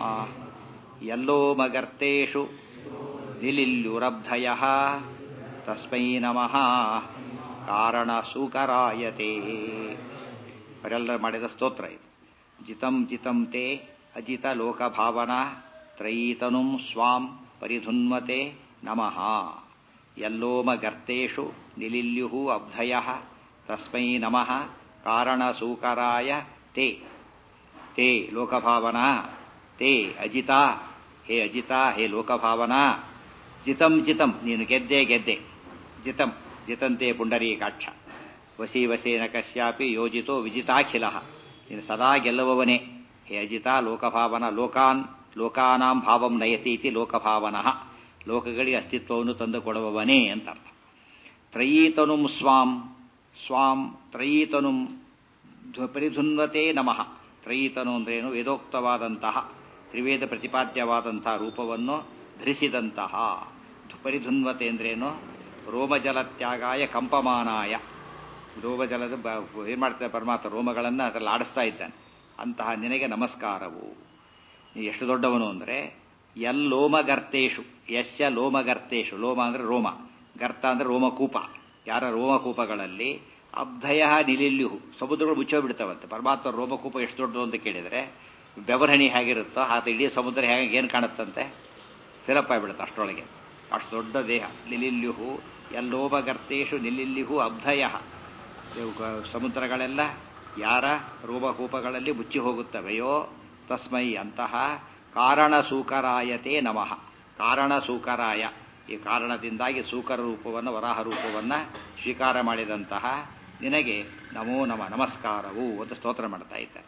ಯಲ್ಲೋ ಮಗರ್ತೇಷು ನಿಲಿಲ್ಯುರಬ್ಧಯ ತಸ್ಮೈ ನಮಃ ಕಾರಣ ಸೂಕರಾಯತೆ ಅವರೆಲ್ಲರೂ ಮಾಡಿದ ಸ್ತೋತ್ರ ಇದು ಜಿತಂ ಜಿತಂ ತೇ ಅಜಿತ ಲೋಕಭಾವನಾ ತ್ರಯೀತನುಂ ಸ್ವಾಂ ಪರಿಧುನ್ಮತೆ ನಮಃ ಯಲ್ಲೋಮ ಗರ್ತೇಷು ನಿಲಿಲ್ಯು ಅಬ್ಧಯ ತಸ್ಮೈ ನಮಃ ಕಾರಣ ಸೂಕರಾಯ ತೇ ತೇ ಲೋಕಭಾವನಾ ತೇ ಅಜಿತ ಹೇ ಅಜಿತ ಹೇ ಲೋಕಭಾವನಾ ಜಿತಂ ಜಿತಂ ನೀನು ಗೆದ್ದೆ ಗೆದ್ದೆ ಜಿತಂ ಜಿತಂತೆ ಪುಂಡರೀಕಾಕ್ಷ ವಸಿ ವಸೇನ ಕಶ್ಯಾಪಿ ಯೋಜಿತೋ ವಿಜಿತಾಖಿಲ ನೀನು ಸದಾ ಗೆಲ್ಲುವವನೇ ಹೇ ಅಜಿತ ಲೋಕಭಾವನ ಲೋಕಾನ್ ಲೋಕಾನಾಂ ಭಾವಂ ನಯತಿ ಇತಿ ಲೋಕಭಾವನಃ ಲೋಕಗಳಿಗೆ ಅಸ್ತಿತ್ವವನ್ನು ತಂದುಕೊಡುವವನೇ ಅಂತ ಅರ್ಥ ತ್ರಯೀತನುಂ ಸ್ವಾಂ ಸ್ವಾಂ ತ್ರಯೀತನುಂ ಧ್ವ- ಪರಿಧುನ್ವತೆ ನಮಃ ತ್ರಯೀತನು ಅಂದ್ರೇನು ವೇದೋಕ್ತವಾದಂತಹ ತ್ರಿವೇದ ಪ್ರತಿಪಾದ್ಯವಾದಂತಹ ರೂಪವನ್ನು ಧರಿಸಿದಂತಹ ಧು- ಪರಿಧುನ್ವತೆ ಅಂದ್ರೇನು ರೋಮಜಲ ತ್ಯಾಗಾಯ ಕಂಪಮಾನಾಯ ರೋಮಜಲದ ಬ- ಏನ್ ಮಾಡ್ತಾರೆ ಪರಮಾತ್ಮ ರೋಮಗಳನ್ನು ಅದರಲ್ಲಿ ಆಡಿಸ್ತಾ ಇದ್ದಾನೆ ಅಂತಹ ನಿನಗೆ ನಮಸ್ಕಾರವು ನೀ ಎಷ್ಟು ದೊಡ್ಡವನು ಅಂದ್ರೆ ಯಲ್ಲೋಮಗರ್ತೇಶು ಯಸ್ಯ ಲೋಮಗರ್ತೇಶು ಲೋಮ ಅಂದ್ರೆ ರೋಮ ಗರ್ತ ಅಂದ್ರೆ ರೋಮಕೂಪ ಯಾರ ರೋಮಕೂಪಗಳಲ್ಲಿ ಅಬ್ಧಯ ನಿಲಿಲ್ಯು ಸಮುದ್ರಗಳು ಮುಚ್ಚೋಗ್ಬಿಡ್ತಾವಂತೆ ಪರಮಾತ್ಮ ರೋಮಕೂಪ ಎಷ್ಟು ದೊಡ್ಡದು ಅಂತ ಕೇಳಿದರೆ ಬೆವರಹಣಿ ಹೇಗಿರುತ್ತೋ ಆತ ಇಡೀ ಸಮುದ್ರ ಹೇಗೆ ಏನು ಕಾಣುತ್ತಂತೆ ಫಿಲಪ್ ಆಗಿಬಿಡುತ್ತೆ ಅಷ್ಟರೊಳಗೆ ಅಷ್ಟು ದೊಡ್ಡ ದೇಹ ನಿಲಿಲ್ಯುಹು ಎಲ್ಲೋಮಗರ್ತೇಶು ನಿಲಿಲ್ಯುಹು ಅಬ್ಧಯ ಇವು ಗ- ಸಮುದ್ರಗಳೆಲ್ಲ ಯಾರ ರೂಪಕೂಪಗಳಲ್ಲಿ ಮುಚ್ಚಿ ಹೋಗುತ್ತವೆಯೋ ತಸ್ಮೈ ಅಂತಹ ಕಾರಣ ಸೂಕರಾಯತೆ ನಮಃ ಕಾರಣ ಸೂಕರಾಯ ಈ ಕಾರಣದಿಂದಾಗಿ ಸೂಕರ ರೂಪವನ್ನು ವರಾಹ ರೂಪವನ್ನು ಸ್ವೀಕಾರ ಮಾಡಿದಂತಹ ನಿನಗೆ ನಮೋ ನಮ ನಮಸ್ಕಾರವು ಅಂತ ಸ್ತೋತ್ರ ಮಾಡ್ತಾ ಇದ್ದಾರೆ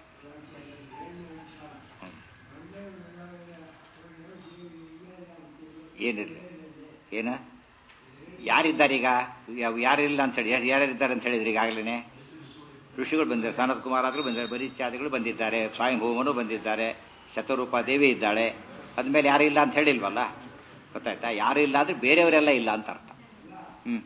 ಏನಿರಲಿ ಏನ ಯಾರಿದ್ದಾರೆ ಈಗ ಯಾರಿಲ್ಲ ಅಂತ ಹೇಳಿ ಯಾರ್ಯಾರಿದ್ದಾರೆ ಅಂತ ಹೇಳಿದ್ರಿ ಈಗಾಗಲೇ ಋಷಿಗಳು ಬಂದಿದ್ದಾರೆ ಸನತ್ ಕುಮಾರ್ ಆದರೂ ಬಂದಿದ್ದಾರೆ ಬರೀಚಾದಿಗಳು ಬಂದಿದ್ದಾರೆ ಸ್ವಯಂಭೂಮನು ಬಂದಿದ್ದಾರೆ ಶತರೂಪ ದೇವಿ ಇದ್ದಾಳೆ ಅದ್ಮೇಲೆ ಯಾರು ಇಲ್ಲ ಅಂತ ಹೇಳಿಲ್ವಲ್ಲ ಗೊತ್ತಾಯ್ತಾ ಯಾರು ಇಲ್ಲ ಅಂದ್ರೆ ಬೇರೆಯವರೆಲ್ಲ ಇಲ್ಲ ಅಂತ ಅರ್ಥ ಹ್ಮ್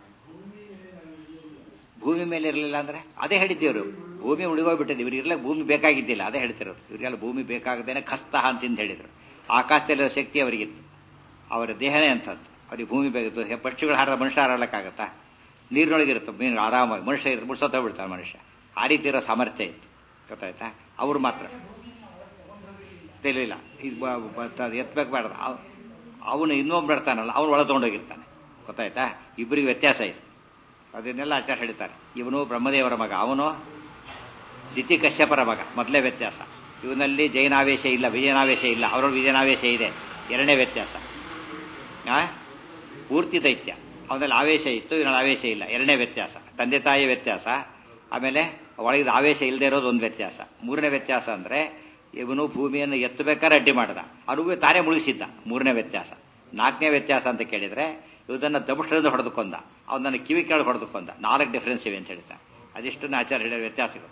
ಭೂಮಿ ಮೇಲೆ ಇರಲಿಲ್ಲ ಅಂದ್ರೆ ಅದೇ ಹೇಳಿದ್ದೇವರು ಭೂಮಿ ಉಳಿಗೋಗ್ಬಿಟ್ಟಿದೆ ಇವ್ರು ಇರ್ಲಿಕ್ಕೆ ಭೂಮಿ ಬೇಕಾಗಿದ್ದಿಲ್ಲ ಅದೇ ಹೇಳ್ತಿರೋದು ಇವರಿಗೆಲ್ಲ ಭೂಮಿ ಬೇಕಾಗದೇನೆ ಕಸ್ತಃ ಅಂತಿಂದ ಹೇಳಿದ್ರು ಆಕಾಶದಲ್ಲಿರೋ ಶಕ್ತಿ ಅವರಿಗಿತ್ತು ಅವರ ದೇಹನೇ ಅಂತದ್ದು ಅವ್ರಿಗೆ ಭೂಮಿ ಬೇಕಾಗಿತ್ತು ಪಕ್ಷಿಗಳು ಹಾರದ ಮನುಷ್ಯ ಹಾರಲಕ್ಕಾಗತ್ತಾ ನೀರಿನೊಳಗಿರುತ್ತೆ ಮೀನು ಆರಾಮಾಗಿ ಮನುಷ್ಯ ಇರುತ್ತೆ ಮುಡ್ಸೋತ ಬಿಡ್ತಾರೆ ಮನುಷ್ಯ ಆ ರೀತಿ ಇರೋ ಸಾಮರ್ಥ್ಯ ಇತ್ತು ಗೊತ್ತಾಯ್ತಾ ಅವರು ಮಾತ್ರ ತಿಳಿಲಿಲ್ಲ ಈಗ ಎತ್ತಬೇಕು ಬೇಡ ಅವನು ಇನ್ನೊಬ್ಬ ಬರ್ತಾನಲ್ಲ ಅವನು ಒಳ ತೊಗೊಂಡೋಗಿರ್ತಾನೆ ಗೊತ್ತಾಯ್ತಾ ಇಬ್ಬರಿಗೆ ವ್ಯತ್ಯಾಸ ಇದೆ ಅದನ್ನೆಲ್ಲ ಆಚಾರ ಹೇಳ್ತಾರೆ ಇವನು ಬ್ರಹ್ಮದೇವರ ಮಗ ಅವನು ದಿತಿ ಕಶ್ಯಪರ ಮಗ ಮೊದಲೇ ವ್ಯತ್ಯಾಸ ಇವನಲ್ಲಿ ಜೈನಾವೇಶ ಇಲ್ಲ ವಿಜಯನಾವೇಶ ಇಲ್ಲ ಅವರಲ್ಲಿ ವಿಜಯನಾವೇಶ ಇದೆ ಎರಡನೇ ವ್ಯತ್ಯಾಸ ಆ ಪೂರ್ತಿ ದೈತ್ಯ ಅವನಲ್ಲಿ ಆವೇಶ ಇತ್ತು ಇವನಲ್ಲಿ ಆವೇಶ ಇಲ್ಲ ಎರಡನೇ ವ್ಯತ್ಯಾಸ ತಂದೆ ತಾಯಿ ವ್ಯತ್ಯಾಸ ಆಮೇಲೆ ಒಳಗಿದ ಆವೇಶ ಇಲ್ಲದೆ ಇರೋದು ಒಂದು ವ್ಯತ್ಯಾಸ ಮೂರನೇ ವ್ಯತ್ಯಾಸ ಅಂದ್ರೆ ಇವನು ಭೂಮಿಯನ್ನು ಎತ್ತಬೇಕಾದ್ರೆ ಅಡ್ಡಿ ಮಾಡಿದ ಅನುಭವ ತಾನೇ ಮುಳುಗಿಸಿದ್ದ ಮೂರನೇ ವ್ಯತ್ಯಾಸ ನಾಲ್ಕನೇ ವ್ಯತ್ಯಾಸ ಅಂತ ಕೇಳಿದ್ರೆ ಇದನ್ನ ದಬುಷ್ಟದಿಂದ ಹೊಡೆದುಕೊಂಡ ಅವನನ್ನು ಕಿವಿ ಕೆಳಗೆ ಹೊಡೆದುಕೊಂಡ ನಾಲ್ಕು ಡಿಫರೆನ್ಸ್ ಇವೆ ಅಂತ ಹೇಳ್ತಾರೆ ಅದಿಷ್ಟನ್ನ ಆಚಾರ ಹೇಳಿದ ವ್ಯತ್ಯಾಸಗಳು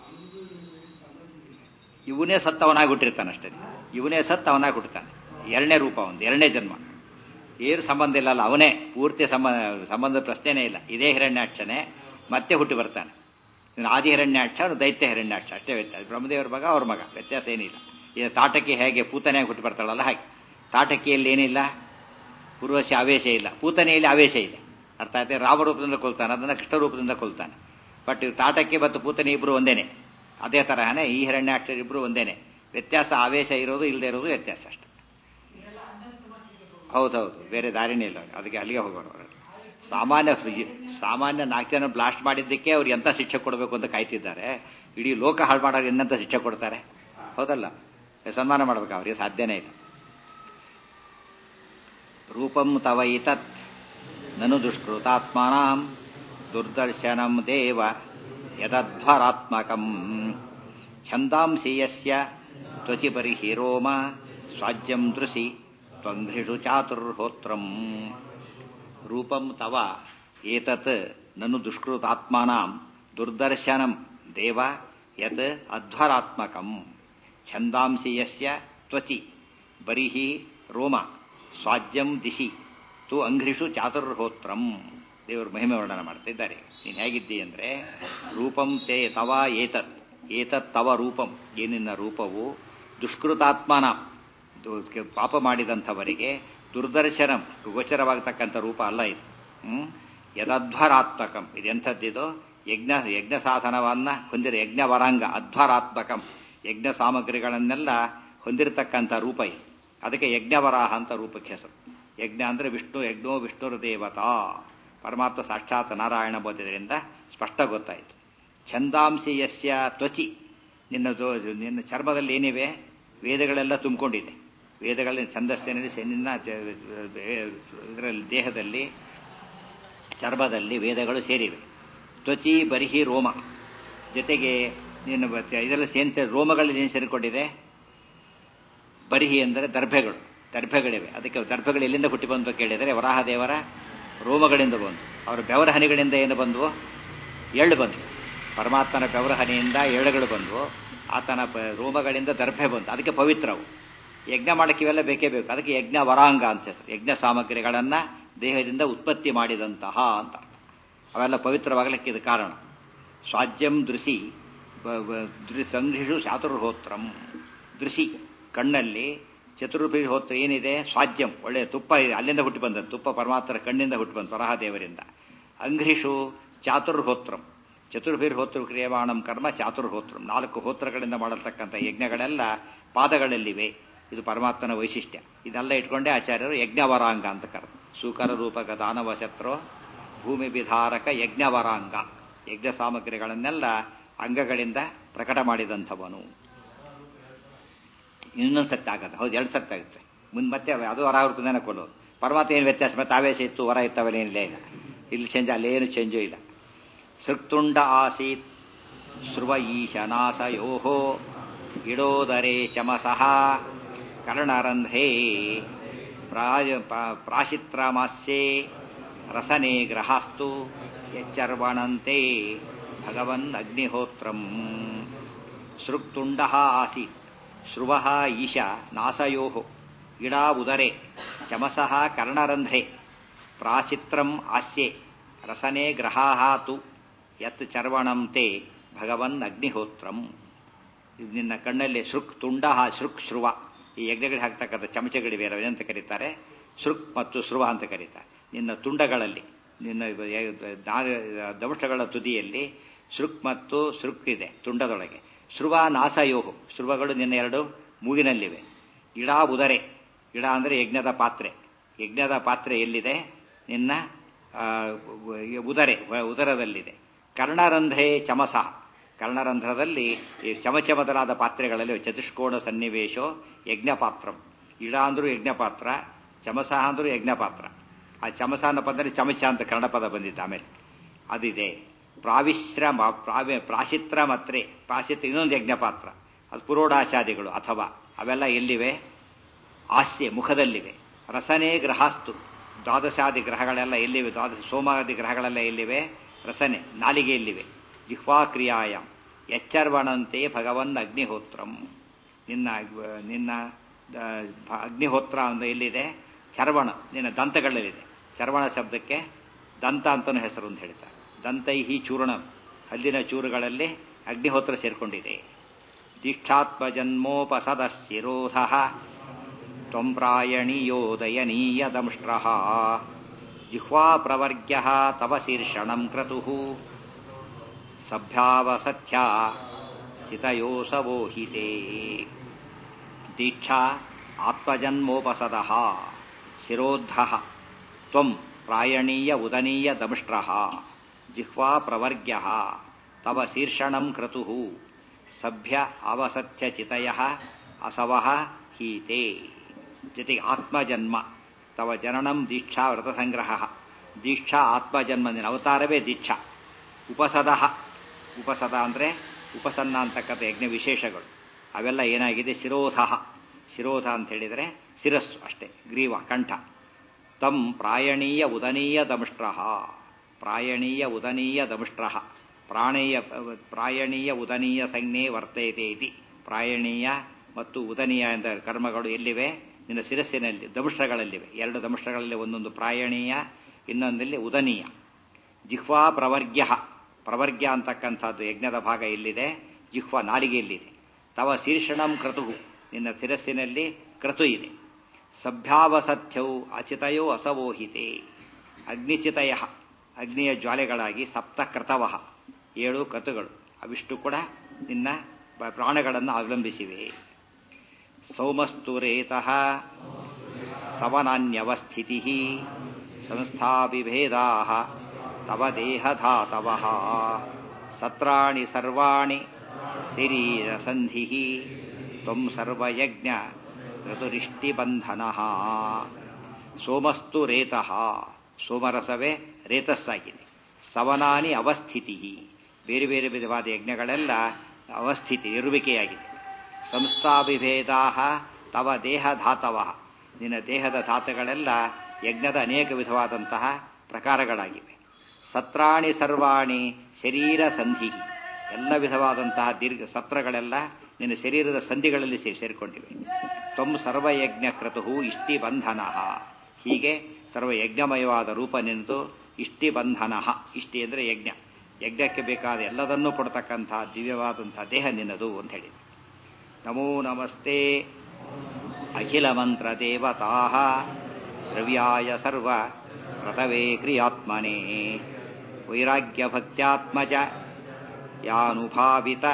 ಇವನೇ ಸತ್ತು ಅವನಾಗಿ ಹುಟ್ಟಿರ್ತಾನೆ ಅಷ್ಟೇ ಇವನೇ ಸತ್ತು ಅವನಾಗಿ ಹುಟ್ಟುತ್ತಾನೆ ಎರಡನೇ ರೂಪ ಒಂದು ಎರಡನೇ ಜನ್ಮ ಏನು ಸಂಬಂಧ ಇಲ್ಲ ಅಲ್ಲ ಅವನೇ ಪೂರ್ತಿ ಸಂಬಂಧ ಸಂಬಂಧದ ಪ್ರಶ್ನೆನೇ ಇಲ್ಲ ಇದೇ ಹಿರಣ್ಯಾಕ್ಷನೇ ಮತ್ತೆ ಹುಟ್ಟಿ ಬರ್ತಾನೆ ಆದಿ ಹಿರಣ್ಯಾಕ್ಷ ಅವನು ದೈತ್ಯ ಹಿರಣ್ಯಾಕ್ಷ ಅಷ್ಟೇ ವ್ಯತ್ಯಾಸ ಬ್ರಹ್ಮದೇವರ ಮಗ ಅವ್ರ ಮಗ ವ್ಯತ್ಯಾಸ ಏನಿಲ್ಲ ಈಗ ತಾಟಕಿ ಹೇಗೆ ಪೂತನೆಯಾಗಿ ಹುಟ್ಟಿ ಬರ್ತಾಳಲ್ಲ ಹಾಗೆ ತಾಟಕಿಯಲ್ಲಿ ಏನಿಲ್ಲ ಪೂರ್ವಶ ಆವೇಶ ಇಲ್ಲ ಪೂತನೆಯಲ್ಲಿ ಆವೇಶ ಇದೆ ಅರ್ಥ ಆಯ್ತು ರಾಮ ರೂಪದಿಂದ ಕೊಲ್ತಾನೆ ಅದನ್ನು ಕೃಷ್ಣ ರೂಪದಿಂದ ಕೊಲ್ತಾನೆ ಬಟ್ ತಾಟಕಿ ಮತ್ತು ಪೂತನೆ ಇಬ್ಬರು ಒಂದೇನೆ ಅದೇ ತರಹನೇ ಈ ಹಿರಣ್ಯಾಕ್ಷರ ಇಬ್ಬರು ಒಂದೇನೆ ವ್ಯತ್ಯಾಸ ಆವೇಶ ಇರೋದು ಇಲ್ಲದೆ ಇರೋದು ವ್ಯತ್ಯಾಸ ಅಷ್ಟೆ ಹೌದೌದು ಬೇರೆ ದಾರಿನೇ ಇಲ್ಲ ಅದಕ್ಕೆ ಅಲ್ಲಿಗೆ ಹೋಗೋರು ಸಾಮಾನ್ಯ ಸಾಮಾನ್ಯ ನಾಲ್ಕು ಜನ ಬ್ಲಾಸ್ಟ್ ಮಾಡಿದ್ದಕ್ಕೆ ಅವ್ರು ಎಂತ ಶಿಕ್ಷೆ ಕೊಡಬೇಕು ಅಂತ ಕಾಯ್ತಿದ್ದಾರೆ ಇಡೀ ಲೋಕ ಹಾಳು ಮಾಡೋರು ಇನ್ನಂತ ಶಿಕ್ಷೆ ಕೊಡ್ತಾರೆ ಹೌದಲ್ಲ ಸನ್ಮಾನ ಮಾಡ್ಬೇಕು ಅವ್ರಿಗೆ ಸಾಧ್ಯನೇ ಇಲ್ಲ ರೂಪಂ ತವ ಇತತ್ ನನು ದುಷ್ಕೃತಾತ್ಮನಾಂ ದುರ್ದರ್ಶನಂ ದೇವ ಯದಧ್ವರಾತ್ಮಕಂ ಛಂದಾಂಸಿ ಯಸ್ಯ ತ್ವಚಿ ಪರಿಹಿರೋಮ ಸ್ವಾಜ್ಯಂ ದೃಶಿ ತ್ವಂಘ್ರಿಷು ಚಾತುರ್ಹೋತ್ರಂ ರೂಪಂ ತವ ಏತತ್ ನನು ದುಷ್ಕೃತಾತ್ಮನಾಂ ದುರ್ದರ್ಶನಂ ದೇವ ಯತ್ ಅಧ್ವರಾತ್ಮಕಂ ಛಂದಾಂಸಿ ಯಸ್ಯ ತ್ವಚಿ ಬರಿಹಿ ರೋಮ ಸ್ವಾಜ್ಯಂ ದಿಶಿ ತು ಅಂಘ್ರಿಷು ಚಾತುರ್ಹೋತ್ರಂ ದೇವರು ಮಹಿಮೆ ವರ್ಣನ ಮಾಡ್ತಾ ಇದ್ದಾರೆ ನೀನು ಹೇಗಿದ್ದಿ ಅಂದ್ರೆ ರೂಪಂ ತೇ ತವ ಏತತ್ ಏತತ್ ತವ ರೂಪಂ ಏನಿನ್ನ ರೂಪವು ದುಷ್ಕೃತಾತ್ಮನ ಪಾಪ ಮಾಡಿದಂಥವರಿಗೆ ದುರ್ದರ್ಶನಂ ಗೋಚರವಾಗತಕ್ಕಂಥ ರೂಪ ಅಲ್ಲ ಇದು ಹ್ಮ್ ಯದಧ್ವರಾತ್ಮಕಂ ಇದೆಂಥದ್ದಿದು ಯಜ್ಞ ಯಜ್ಞ ಸಾಧನವನ್ನ ಹೊಂದಿರ ಯಜ್ಞ ವರಾಂಗ ಅಧ್ವರಾತ್ಮಕಂ ಯಜ್ಞ ಸಾಮಗ್ರಿಗಳನ್ನೆಲ್ಲ ಹೊಂದಿರತಕ್ಕಂಥ ರೂಪ ಇದು ಅದಕ್ಕೆ ಯಜ್ಞವರಾಹ ಅಂತ ರೂಪಕ್ಕೆ ಹೆಸರು ಯಜ್ಞ ಅಂದ್ರೆ ವಿಷ್ಣು ಯಜ್ಞೋ ವಿಷ್ಣುರ ದೇವತಾ ಪರಮಾತ್ಮ ಸಾಕ್ಷಾತ್ ನಾರಾಯಣ ಬೋಧದಿಂದ ಸ್ಪಷ್ಟ ಗೊತ್ತಾಯಿತು ಛಂದಾಂಸಿ ಯಸ್ಯ ತ್ವಚಿ ನಿನ್ನ ನಿನ್ನ ಚರ್ಮದಲ್ಲಿ ಏನಿವೆ ವೇದಗಳೆಲ್ಲ ತುಂಬಿಕೊಂಡಿದೆ ವೇದಗಳಲ್ಲಿ ಛಂದಸ್ಸಿನಲ್ಲಿ ನಿನ್ನ ಇದರಲ್ಲಿ ದೇಹದಲ್ಲಿ ಚರ್ಮದಲ್ಲಿ ವೇದಗಳು ಸೇರಿವೆ ತ್ವಚಿ ಬರಿಹಿ ರೋಮ ಜೊತೆಗೆ ನಿನ್ನ ಇದರಲ್ಲಿ ಸೇನ್ ರೋಮಗಳಲ್ಲಿ ಏನು ಸೇರಿಕೊಂಡಿದೆ ಬರಿಹಿ ಅಂದರೆ ದರ್ಭೆಗಳು ದರ್ಭೆಗಳಿವೆ ಅದಕ್ಕೆ ದರ್ಭೆಗಳು ಎಲ್ಲಿಂದ ಹುಟ್ಟಿ ಬಂದು ಕೇಳಿದರೆ ವರಾಹದೇವರ ರೋಮಗಳಿಂದ ಬಂದು ಅವರ ಬೆವರ ಹನಿಗಳಿಂದ ಏನು ಬಂದವು ಎಳ್ಳು ಬಂತು ಪರಮಾತ್ಮನ ಬೆವರ ಹನಿಯಿಂದ ಎಳ್ಳುಗಳು ಬಂದವು ಆತನ ರೋಮಗಳಿಂದ ದರ್ಭೆ ಬಂತು ಅದಕ್ಕೆ ಪವಿತ್ರವು ಯಜ್ಞ ಮಾಡಕ್ಕೆ ಇವೆಲ್ಲ ಬೇಕೇ ಬೇಕು ಅದಕ್ಕೆ ಯಜ್ಞ ವರಾಂಗ ಅಂತ ಹೆಸರು ಯಜ್ಞ ಸಾಮಗ್ರಿಗಳನ್ನ ದೇಹದಿಂದ ಉತ್ಪತ್ತಿ ಮಾಡಿದಂತಹ ಅಂತ ಅವೆಲ್ಲ ಪವಿತ್ರವಾಗಲಿಕ್ಕೆ ಇದು ಕಾರಣ ಸ್ವಾಜ್ಯಂ ದೃಶಿ ಸಂಘಿಷು ಚಾತುರ್ಹೋತ್ರಂ ದೃಶಿ ಕಣ್ಣಲ್ಲಿ ಚತುರ್ಭಿ ಹೋತ್ರ ಏನಿದೆ ಸ್ವಾಜ್ಯಂ ಒಳ್ಳೆ ತುಪ್ಪ ಇದೆ ಅಲ್ಲಿಂದ ಹುಟ್ಟಿ ಬಂದದ್ದು ತುಪ್ಪ ಪರಮಾತ್ಮರ ಕಣ್ಣಿಂದ ಹುಟ್ಟಿ ಬಂತು ವರಹದೇವರಿಂದ ಅಂಘ್ರಿಷು ಚಾತುರ್ಹೋತ್ರಂ ಚತುರ್ಭಿರ್ ಹೋತ್ರ ಕ್ರಿಯಮಾಣಂ ಕರ್ಮ ಚಾತುರ್ಹೋತ್ರಂ ನಾಲ್ಕು ಹೋತ್ರಗಳಿಂದ ಮಾಡತಕ್ಕಂಥ ಯಜ್ಞಗಳೆಲ್ಲ ಪಾದಗಳಲ್ಲಿವೆ ಇದು ಪರಮಾತ್ಮನ ವೈಶಿಷ್ಟ್ಯ ಇದೆಲ್ಲ ಇಟ್ಕೊಂಡೇ ಆಚಾರ್ಯರು ಯಜ್ಞವರಾಂಗ ಅಂತ ಕರೆದು ಸೂಕರ ರೂಪಕ ದಾನವ ಶತ್ರು ಭೂಮಿ ವಿಧಾರಕ ಯಜ್ಞವರಾಂಗ ಯಜ್ಞ ಸಾಮಗ್ರಿಗಳನ್ನೆಲ್ಲ ಅಂಗಗಳಿಂದ ಪ್ರಕಟ ಮಾಡಿದಂಥವನು ಇನ್ನೊಂದು ಸತ್ಯ ಆಗತ್ತೆ ಹೌದು ಎರಡು ಸತ್ಯ ಆಗುತ್ತೆ ಮುಂದೆ ಮತ್ತೆ ಅದು ವರ ರೂಪದಿಂದ ಕೊಡೋದು ಪರಮಾತ್ಮ ಏನು ವ್ಯತ್ಯಾಸ ಮತ್ತೆ ಆವೇಶ ಇತ್ತು ವರ ಇರ್ತಾವಲ್ಲ ಏನಿಲ್ಲ ಇಲ್ಲ ಇಲ್ಲಿ ಚೇಂಜ್ ಅಲ್ಲೇನು ಚೇಂಜು ಇಲ್ಲ ಸೃಕ್ತುಂಡ ಆಸೀತ್ ಸ್ರುವ ಈಶನಾಸಯೋ ಇಡೋದರೇ ಚಮಸಃ ಕರ್ಣರಂಧ್ರೇ ಪ್ರಾಯ ಪ್ರಾಶಿತ್ರಮಾಸ್ಯೆ ರಸನೆ ಗ್ರಹಾಸ್ತು ಎಚ್ಚರ್ವಣಂತೆ ಭಗವನ್ ಅಗ್ನಿಹೋತ್ರಂ ಸೃಕ್ತುಂಡ ಆಸೀತ್ ಶ್ರುವ ಈಶ ನಾಸಯೋ ಇಡಾ ಉದರೆ ಚಮಸಃ ಕರ್ಣರಂಧ್ರೆ ಪ್ರಾಚಿತ್ರಂ ಆಸ್ಯೆ ರಸನೆ ಗ್ರಹಾತು ಯತ್ ಚರ್ವಣಂ ತೇ ಭಗವನ್ ಅಗ್ನಿಹೋತ್ರಂ ಇದು ನಿನ್ನ ಕಣ್ಣಲ್ಲಿ ಶೃಕ್ ತುಂಡ ಶೃಕ್ ಶ್ರುವ ಈ ಯಜ್ಞಗಳಿಗೆ ಹಾಕ್ತಕ್ಕಂಥ ಚಮಚಗಳಿವೆ ಅಂತ ಕರೀತಾರೆ ಶೃಕ್ ಮತ್ತು ಶ್ರುವ ಅಂತ ಕರೀತಾರೆ ನಿನ್ನ ತುಂಡಗಳಲ್ಲಿ ನಿನ್ನ ದಮಷ್ಟಗಳ ತುದಿಯಲ್ಲಿ ಶೃಕ್ ಮತ್ತು ಶೃಕ್ ಇದೆ ತುಂಡದೊಳಗೆ ಶ್ರುವ ನಾಸಯೋಹು ಶ್ರುವಗಳು ನಿನ್ನ ಎರಡು ಮೂಗಿನಲ್ಲಿವೆ ಇಡಾ ಉದರೆ ಇಡ ಅಂದರೆ ಯಜ್ಞದ ಪಾತ್ರೆ ಯಜ್ಞದ ಪಾತ್ರೆ ಎಲ್ಲಿದೆ ನಿನ್ನ ಉದರೆ ಉದರದಲ್ಲಿದೆ ಕರ್ಣರಂಧ್ರೇ ಚಮಸ ಕರ್ಣರಂಧ್ರದಲ್ಲಿ ಈ ಚಮಚಮದಲಾದ ಪಾತ್ರೆಗಳಲ್ಲಿ ಚತುಷ್ಕೋಣ ಸನ್ನಿವೇಶೋ ಯಜ್ಞಪಾತ್ರಂ ಇಡ ಅಂದ್ರೂ ಯಜ್ಞಪಾತ್ರ ಚಮಸ ಅಂದ್ರೂ ಯಜ್ಞಪಾತ್ರ ಆ ಚಮಸ ಅನ್ನೋ ಪದದಲ್ಲಿ ಚಮಚ ಅಂತ ಕನ್ನಡ ಪದ ಬಂದಿದ್ದ ಆಮೇಲೆ ಅದಿದೆ ಪ್ರಾವಿಶ್ರಮ ಪ್ರಾವಿ ಪ್ರಾಶಿತ್ರ ಮತ್ರೆ ಪ್ರಾಶಿತ್ರ ಇನ್ನೊಂದು ಯಜ್ಞಪಾತ್ರ ಅದು ಪುರೋಡಾಶಾದಿಗಳು ಅಥವಾ ಅವೆಲ್ಲ ಎಲ್ಲಿವೆ ಆಸ್ಯ ಮುಖದಲ್ಲಿವೆ ರಸನೆ ಗ್ರಹಾಸ್ತು ದ್ವಾದಶಾದಿ ಗ್ರಹಗಳೆಲ್ಲ ಎಲ್ಲಿವೆ ದ್ವಾದಶ ಸೋಮಾದಿ ಗ್ರಹಗಳೆಲ್ಲ ಎಲ್ಲಿವೆ ರಸನೆ ನಾಲಿಗೆಯಲ್ಲಿವೆ ಜಿಹ್ವಾಕ್ರಿಯಾಯ ಎಚ್ಚರ್ವಣಂತೆ ಭಗವನ್ ಅಗ್ನಿಹೋತ್ರಂ ನಿನ್ನ ನಿನ್ನ ಅಗ್ನಿಹೋತ್ರ ಅಂದ್ರೆ ಎಲ್ಲಿದೆ ಚರ್ವಣ ನಿನ್ನ ದಂತಗಳಲ್ಲಿದೆ ಚರ್ವಣ ಶಬ್ದಕ್ಕೆ ದಂತ ಅಂತನೂ ಹೆಸರು ಅಂತ ಹೇಳ್ತಾರೆ ದಂತೈಹಿ ಚೂರ್ಣ ಹಲ್ಲಿನ ಚೂರುಗಳಲ್ಲಿ ಅಗ್ನಿಹೋತ್ರ ಸೇರ್ಕೊಂಡಿದೆ ದೀಕ್ಷಾತ್ಮಜನ್ಮೋಪಸದಸ್ಸಿರೋಧ ತ್ವಂ ಪ್ರಾಯಣೀಯೋದಯನೀಯ ದಂಷ್ಟ್ರ ಜಿಹ್ವಾ ಪ್ರವರ್ಗ್ಯ ತವ ಶೀರ್ಷಣಂ ಕ್ರತು ಸಭ್ಯಾವಸಥ್ಯ ಚಿತಯೋಸವೋಹಿತೆ ದೀಕ್ಷಾ ಆತ್ಮಜನ್ಮೋಪಸದ ಶಿರೋದ್ಧ ತ್ವಂ ಪ್ರಾಯಣೀಯ ಉದನೀಯ ದಂಷ್ಟ್ರ ಜಿಹ್ವಾ ಪ್ರವರ್ಗ್ಯ ತವ ಶೀರ್ಷಣಂ ಕ್ರತು ಸಭ್ಯ ಅವಸಥ್ಯ ಚಿತಯ ಅಸವಃ ಹೀತೆ ಜೊತೆಗೆ ಆತ್ಮಜನ್ಮ ತವ ಜನನಂ ದೀಕ್ಷಾ ವ್ರತಸಂಗ್ರಹ ದೀಕ್ಷಾ ಆತ್ಮಜನ್ಮ ನಿನ್ನ ಅವತಾರವೇ ದೀಕ್ಷಾ ಉಪಸದ ಉಪಸದ ಅಂದರೆ ಉಪಸನ್ನ ಅಂತಕ್ಕಂಥ ಯಜ್ಞ ವಿಶೇಷಗಳು ಅವೆಲ್ಲ ಏನಾಗಿದೆ ಶಿರೋಧ ಶಿರೋಧ ಅಂತ ಹೇಳಿದರೆ ಶಿರಸ್ಸು ಅಷ್ಟೇ ಗ್ರೀವ ಕಂಠ ತಂ ಪ್ರಾಯಣೀಯ ಉದನೀಯ ದಂಷ್ಟ್ರ ಪ್ರಾಯಣೀಯ ಉದನೀಯ ದಂಷ್ಟ್ರ ಪ್ರಾಣೀಯ ಪ್ರಾಯಣೀಯ ಉದನೀಯ ಸಂಜ್ಞೆ ವರ್ತಯತೆ ಇತಿ ಪ್ರಾಯಣೀಯ ಮತ್ತು ಉದನೀಯ ಎಂದ ಕರ್ಮಗಳು ಎಲ್ಲಿವೆ ನಿನ್ನ ಶಿರಸ್ಸಿನಲ್ಲಿ ದಂಷ್ಟ್ರಗಳಲ್ಲಿವೆ ಎರಡು ದಂಷ್ಟ್ರಗಳಲ್ಲಿ ಒಂದೊಂದು ಪ್ರಾಯಣೀಯ ಇನ್ನೊಂದಲ್ಲಿ ಉದನೀಯ ಜಿಹ್ವಾ ಪ್ರವರ್ಗ್ಯ ಪ್ರವರ್ಗ್ಯ ಅಂತಕ್ಕಂಥದ್ದು ಯಜ್ಞದ ಭಾಗ ಎಲ್ಲಿದೆ ಜಿಹ್ವ ನಾಲಿಗೆಯಲ್ಲಿದೆ ತವ ಶೀರ್ಷಣಂ ಕ್ರತು ನಿನ್ನ ಶಿರಸ್ಸಿನಲ್ಲಿ ಕ್ರತು ಇದೆ ಸಭ್ಯಾವಸಥ್ಯೌ ಅಚಿತಯೋ ಅಸವೋಹಿತೆ ಅಗ್ನಿಚಿತಯ ಅಗ್ನಿಯ ಜ್ವಾಲೆಗಳಾಗಿ ಸಪ್ತ ಕ್ರತವಹ ಏಳು ಕ್ರತುಗಳು ಅವಿಷ್ಟು ಕೂಡ ನಿನ್ನ ಪ್ರಾಣಗಳನ್ನು ಅವಲಂಬಿಸಿವೆ ಸೌಮಸ್ತುರೇತಃ ಸವನಾನ್ಯವಸ್ಥಿತಿ ಸಂಸ್ಥಾಭಿಭೇದಾ ತವ ದೇಹಧಾತವ ಸತ್ರಾಣಿ ಸರ್ವಾಣಿ ಶರೀರಸಂಧಿ ತ್ವಂ ಸರ್ವಯಜ್ಞ ಋತುರಿಷ್ಟಿಬಂಧನ ಸೋಮಸ್ತು ರೇತಃ ಸೋಮರಸವೇ ರೇತಸ್ಸಾಗಿದೆ ಸವನಾನಿ ಅವಸ್ಥಿತಿ ಬೇರೆ ಬೇರೆ ವಿಧವಾದ ಯಜ್ಞಗಳೆಲ್ಲ ಅವಸ್ಥಿತಿ ಇರುವಿಕೆಯಾಗಿದೆ ಸಂಸ್ಥಾಭಿಭೇದಾ ತವ ದೇಹ ಧಾತವ ನಿನ್ನ ದೇಹದ ಧಾತುಗಳೆಲ್ಲ ಯಜ್ಞದ ಅನೇಕ ವಿಧವಾದಂತಹ ಪ್ರಕಾರಗಳಾಗಿವೆ ಸತ್ರಾಣಿ ಸರ್ವಾಣಿ ಶರೀರ ಸಂಧಿ ಎಲ್ಲ ವಿಧವಾದಂತಹ ದೀರ್ಘ ಸತ್ರಗಳೆಲ್ಲ ನಿನ್ನ ಶರೀರದ ಸಂಧಿಗಳಲ್ಲಿ ಸೇರಿಕೊಂಡಿವೆ ತ್ವಂ ಸರ್ವಯಜ್ಞ ಕ್ರತು ಇಷ್ಟಿ ಬಂಧನ ಹೀಗೆ ಸರ್ವಯಜ್ಞಮಯವಾದ ರೂಪ ನಿಂತು ಇಷ್ಟಿ ಬಂಧನ ಇಷ್ಟಿ ಅಂದರೆ ಯಜ್ಞ ಯಜ್ಞಕ್ಕೆ ಬೇಕಾದ ಎಲ್ಲದನ್ನೂ ಕೊಡ್ತಕ್ಕಂತಹ ದಿವ್ಯವಾದಂತಹ ದೇಹ ನಿನ್ನದು ಅಂತ ಹೇಳಿದೆ ನಮೋ ನಮಸ್ತೆ ಅಖಿಲ ಮಂತ್ರ ದೇವತಾ ದ್ರವ್ಯಾಯ ಸರ್ವ ವ್ರತವೇ ಕ್ರಿಯಾತ್ಮನೇ ವೈರಾಗ್ಯ ಭಕ್ತ್ಯಾತ್ಮಜ ಯಾನುಭಾವಿತ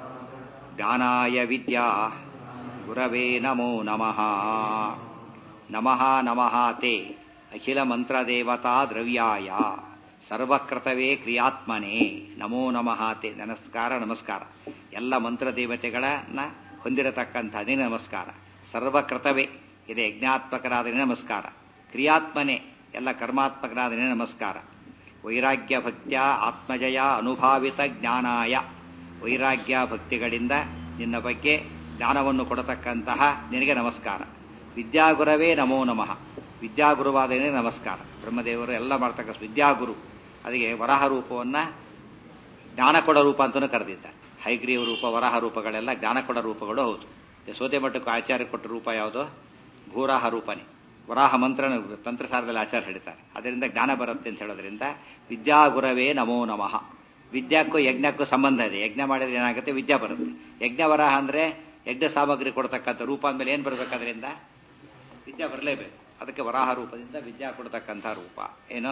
ಜ್ಞಾನಾಯ ವಿದ್ಯಾ ಗುರವೇ ನಮೋ ನಮಃ ನಮಃ ನಮಃ ತೇ ಅಖಿಲ ಮಂತ್ರದೇವತಾ ದ್ರವ್ಯಾಯ ಸರ್ವಕೃತವೇ ಕ್ರಿಯಾತ್ಮನೇ ನಮೋ ನಮಃ ತೇ ನಮಸ್ಕಾರ ನಮಸ್ಕಾರ ಎಲ್ಲ ಮಂತ್ರ ದೇವತೆಗಳನ್ನ ಹೊಂದಿರತಕ್ಕಂಥ ನಿನ್ನ ನಮಸ್ಕಾರ ಸರ್ವಕೃತವೇ ಇದೆ ಯಜ್ಞಾತ್ಮಕರಾದ ನಿನ್ನ ನಮಸ್ಕಾರ ಕ್ರಿಯಾತ್ಮನೇ ಎಲ್ಲ ಕರ್ಮಾತ್ಮಕರಾದ ನಿನ್ನ ನಮಸ್ಕಾರ ವೈರಾಗ್ಯ ಭಕ್ತ್ಯ ಆತ್ಮಜಯ ಅನುಭಾವಿತ ಜ್ಞಾನಾಯ ವೈರಾಗ್ಯ ಭಕ್ತಿಗಳಿಂದ ನಿನ್ನ ಬಗ್ಗೆ ಜ್ಞಾನವನ್ನು ಕೊಡತಕ್ಕಂತಹ ನಿನಗೆ ನಮಸ್ಕಾರ ವಿದ್ಯಾಗುರವೇ ನಮೋ ನಮಃ ವಿದ್ಯಾಗುರುವಾದ ನಿನಗೆ ನಮಸ್ಕಾರ ಬ್ರಹ್ಮದೇವರು ಎಲ್ಲ ಮಾಡ್ತಕ್ಕ ವಿದ್ಯಾಗುರು ಅದಕ್ಕೆ ವರಾಹ ರೂಪವನ್ನು ಜ್ಞಾನಕೊಡ ರೂಪ ಅಂತಲೂ ಕರೆದಿದ್ದ ಹೈಗ್ರೀವ ರೂಪ ವರಾಹ ರೂಪಗಳೆಲ್ಲ ಜ್ಞಾನಕೊಡ ರೂಪಗಳು ಹೌದು ಸೋದೆ ಮಠಕ್ಕೂ ಆಚಾರ್ಯ ಕೊಟ್ಟ ರೂಪ ಯಾವುದು ಭೂರಾಹ ರೂಪನೇ ವರಾಹ ಮಂತ್ರ ತಂತ್ರಸಾರದಲ್ಲಿ ಆಚಾರ ಹೇಳ್ತಾರೆ ಅದರಿಂದ ಜ್ಞಾನ ಬರುತ್ತೆ ಅಂತ ಹೇಳೋದ್ರಿಂದ ವಿದ್ಯಾಗುರವೇ ನಮೋ ನಮಃ ವಿದ್ಯಾಕ್ಕೂ ಯಜ್ಞಕ್ಕೂ ಸಂಬಂಧ ಇದೆ ಯಜ್ಞ ಮಾಡಿದ್ರೆ ಏನಾಗುತ್ತೆ ವಿದ್ಯಾ ಬರುತ್ತೆ ಯಜ್ಞ ವರಾಹ ಅಂದರೆ ಯಜ್ಞ ಸಾಮಗ್ರಿ ಕೊಡ್ತಕ್ಕಂಥ ರೂಪ ಅಂದಮೇಲೆ ಏನು ಬರಬೇಕು ಅದರಿಂದ ವಿದ್ಯಾ ಬರಲೇಬೇಕು ಅದಕ್ಕೆ ವರಾಹ ರೂಪದಿಂದ ವಿದ್ಯಾ ಕೊಡ್ತಕ್ಕಂಥ ರೂಪ ಏನು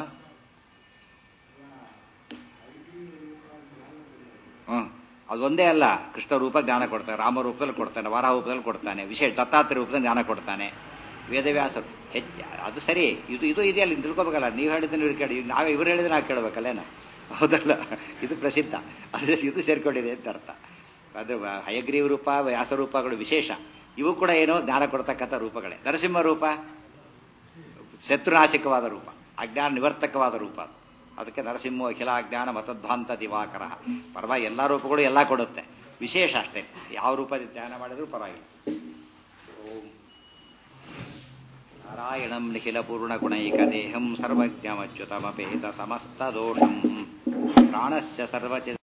ಹ್ಮ್ ಅದೊಂದೇ ಅಲ್ಲ ಕೃಷ್ಣ ರೂಪ ಜ್ಞಾನ ಕೊಡ್ತಾನೆ ರಾಮ ರೂಪದಲ್ಲಿ ಕೊಡ್ತಾನೆ ವರಾಹ ರೂಪದಲ್ಲಿ ಕೊಡ್ತಾನೆ ವಿಶೇಷ ದತ್ತಾತ್ರೇಯ ರೂಪದಲ್ಲಿ ಜ್ಞಾನ ಕೊಡ್ತಾನೆ ವೇದವ್ಯಾಸರು ಹೆಚ್ಚು ಅದು ಸರಿ ಇದು ಇದು ಇದೆಯಲ್ಲ ನೀವು ತಿಳ್ಕೊಬೇಕಲ್ಲ ನೀವು ಹೇಳಿದ್ರೆ ನೀವು ಕೇಳಿ ನಾವೇ ಇವ್ರು ಹೇಳಿದ್ರೆ ನಾವು ಕೇಳಬೇಕಲ್ಲೇನ ಹೌದಲ್ಲ ಇದು ಪ್ರಸಿದ್ಧ ಅದು ಇದು ಸೇರ್ಕೊಂಡಿದೆ ಅಂತ ಅರ್ಥ ಅದು ಹಯಗ್ರೀವ ರೂಪ ವ್ಯಾಸರೂಪಗಳು ವಿಶೇಷ ಇವು ಕೂಡ ಏನೋ ಜ್ಞಾನ ಕೊಡ್ತಕ್ಕಂಥ ರೂಪಗಳೇ ನರಸಿಂಹ ರೂಪ ಶತ್ರುನಾಶಕವಾದ ರೂಪ ಅಜ್ಞಾನ ನಿವರ್ತಕವಾದ ರೂಪ ಅದಕ್ಕೆ ನರಸಿಂಹ ಅಖಿಲ ಅಜ್ಞಾನ ಮತಧ್ವಾಂತ ದಿವಾಕರ ಪರವಾಗಿ ಎಲ್ಲ ರೂಪಗಳು ಎಲ್ಲ ಕೊಡುತ್ತೆ ವಿಶೇಷ ಅಷ್ಟೇ ಯಾವ ರೂಪದ ಧ್ಯಾನ ಮಾಡಿದ್ರೂ ಪರವಾಗಿಲ್ಲ ಓಂ ನಾರಾಯಣಂ ನಿಖಿಲ ಪೂರ್ಣ ಗುಣೈಕ ದೇಹಂ ಸರ್ವಜ್ಞಮಚ್ಯುತಮಪೇತ ಸಮಸ್ತ ದೋಷಂ ಪ್ರಾಣಸ್ಯ ಸರ್ವಚ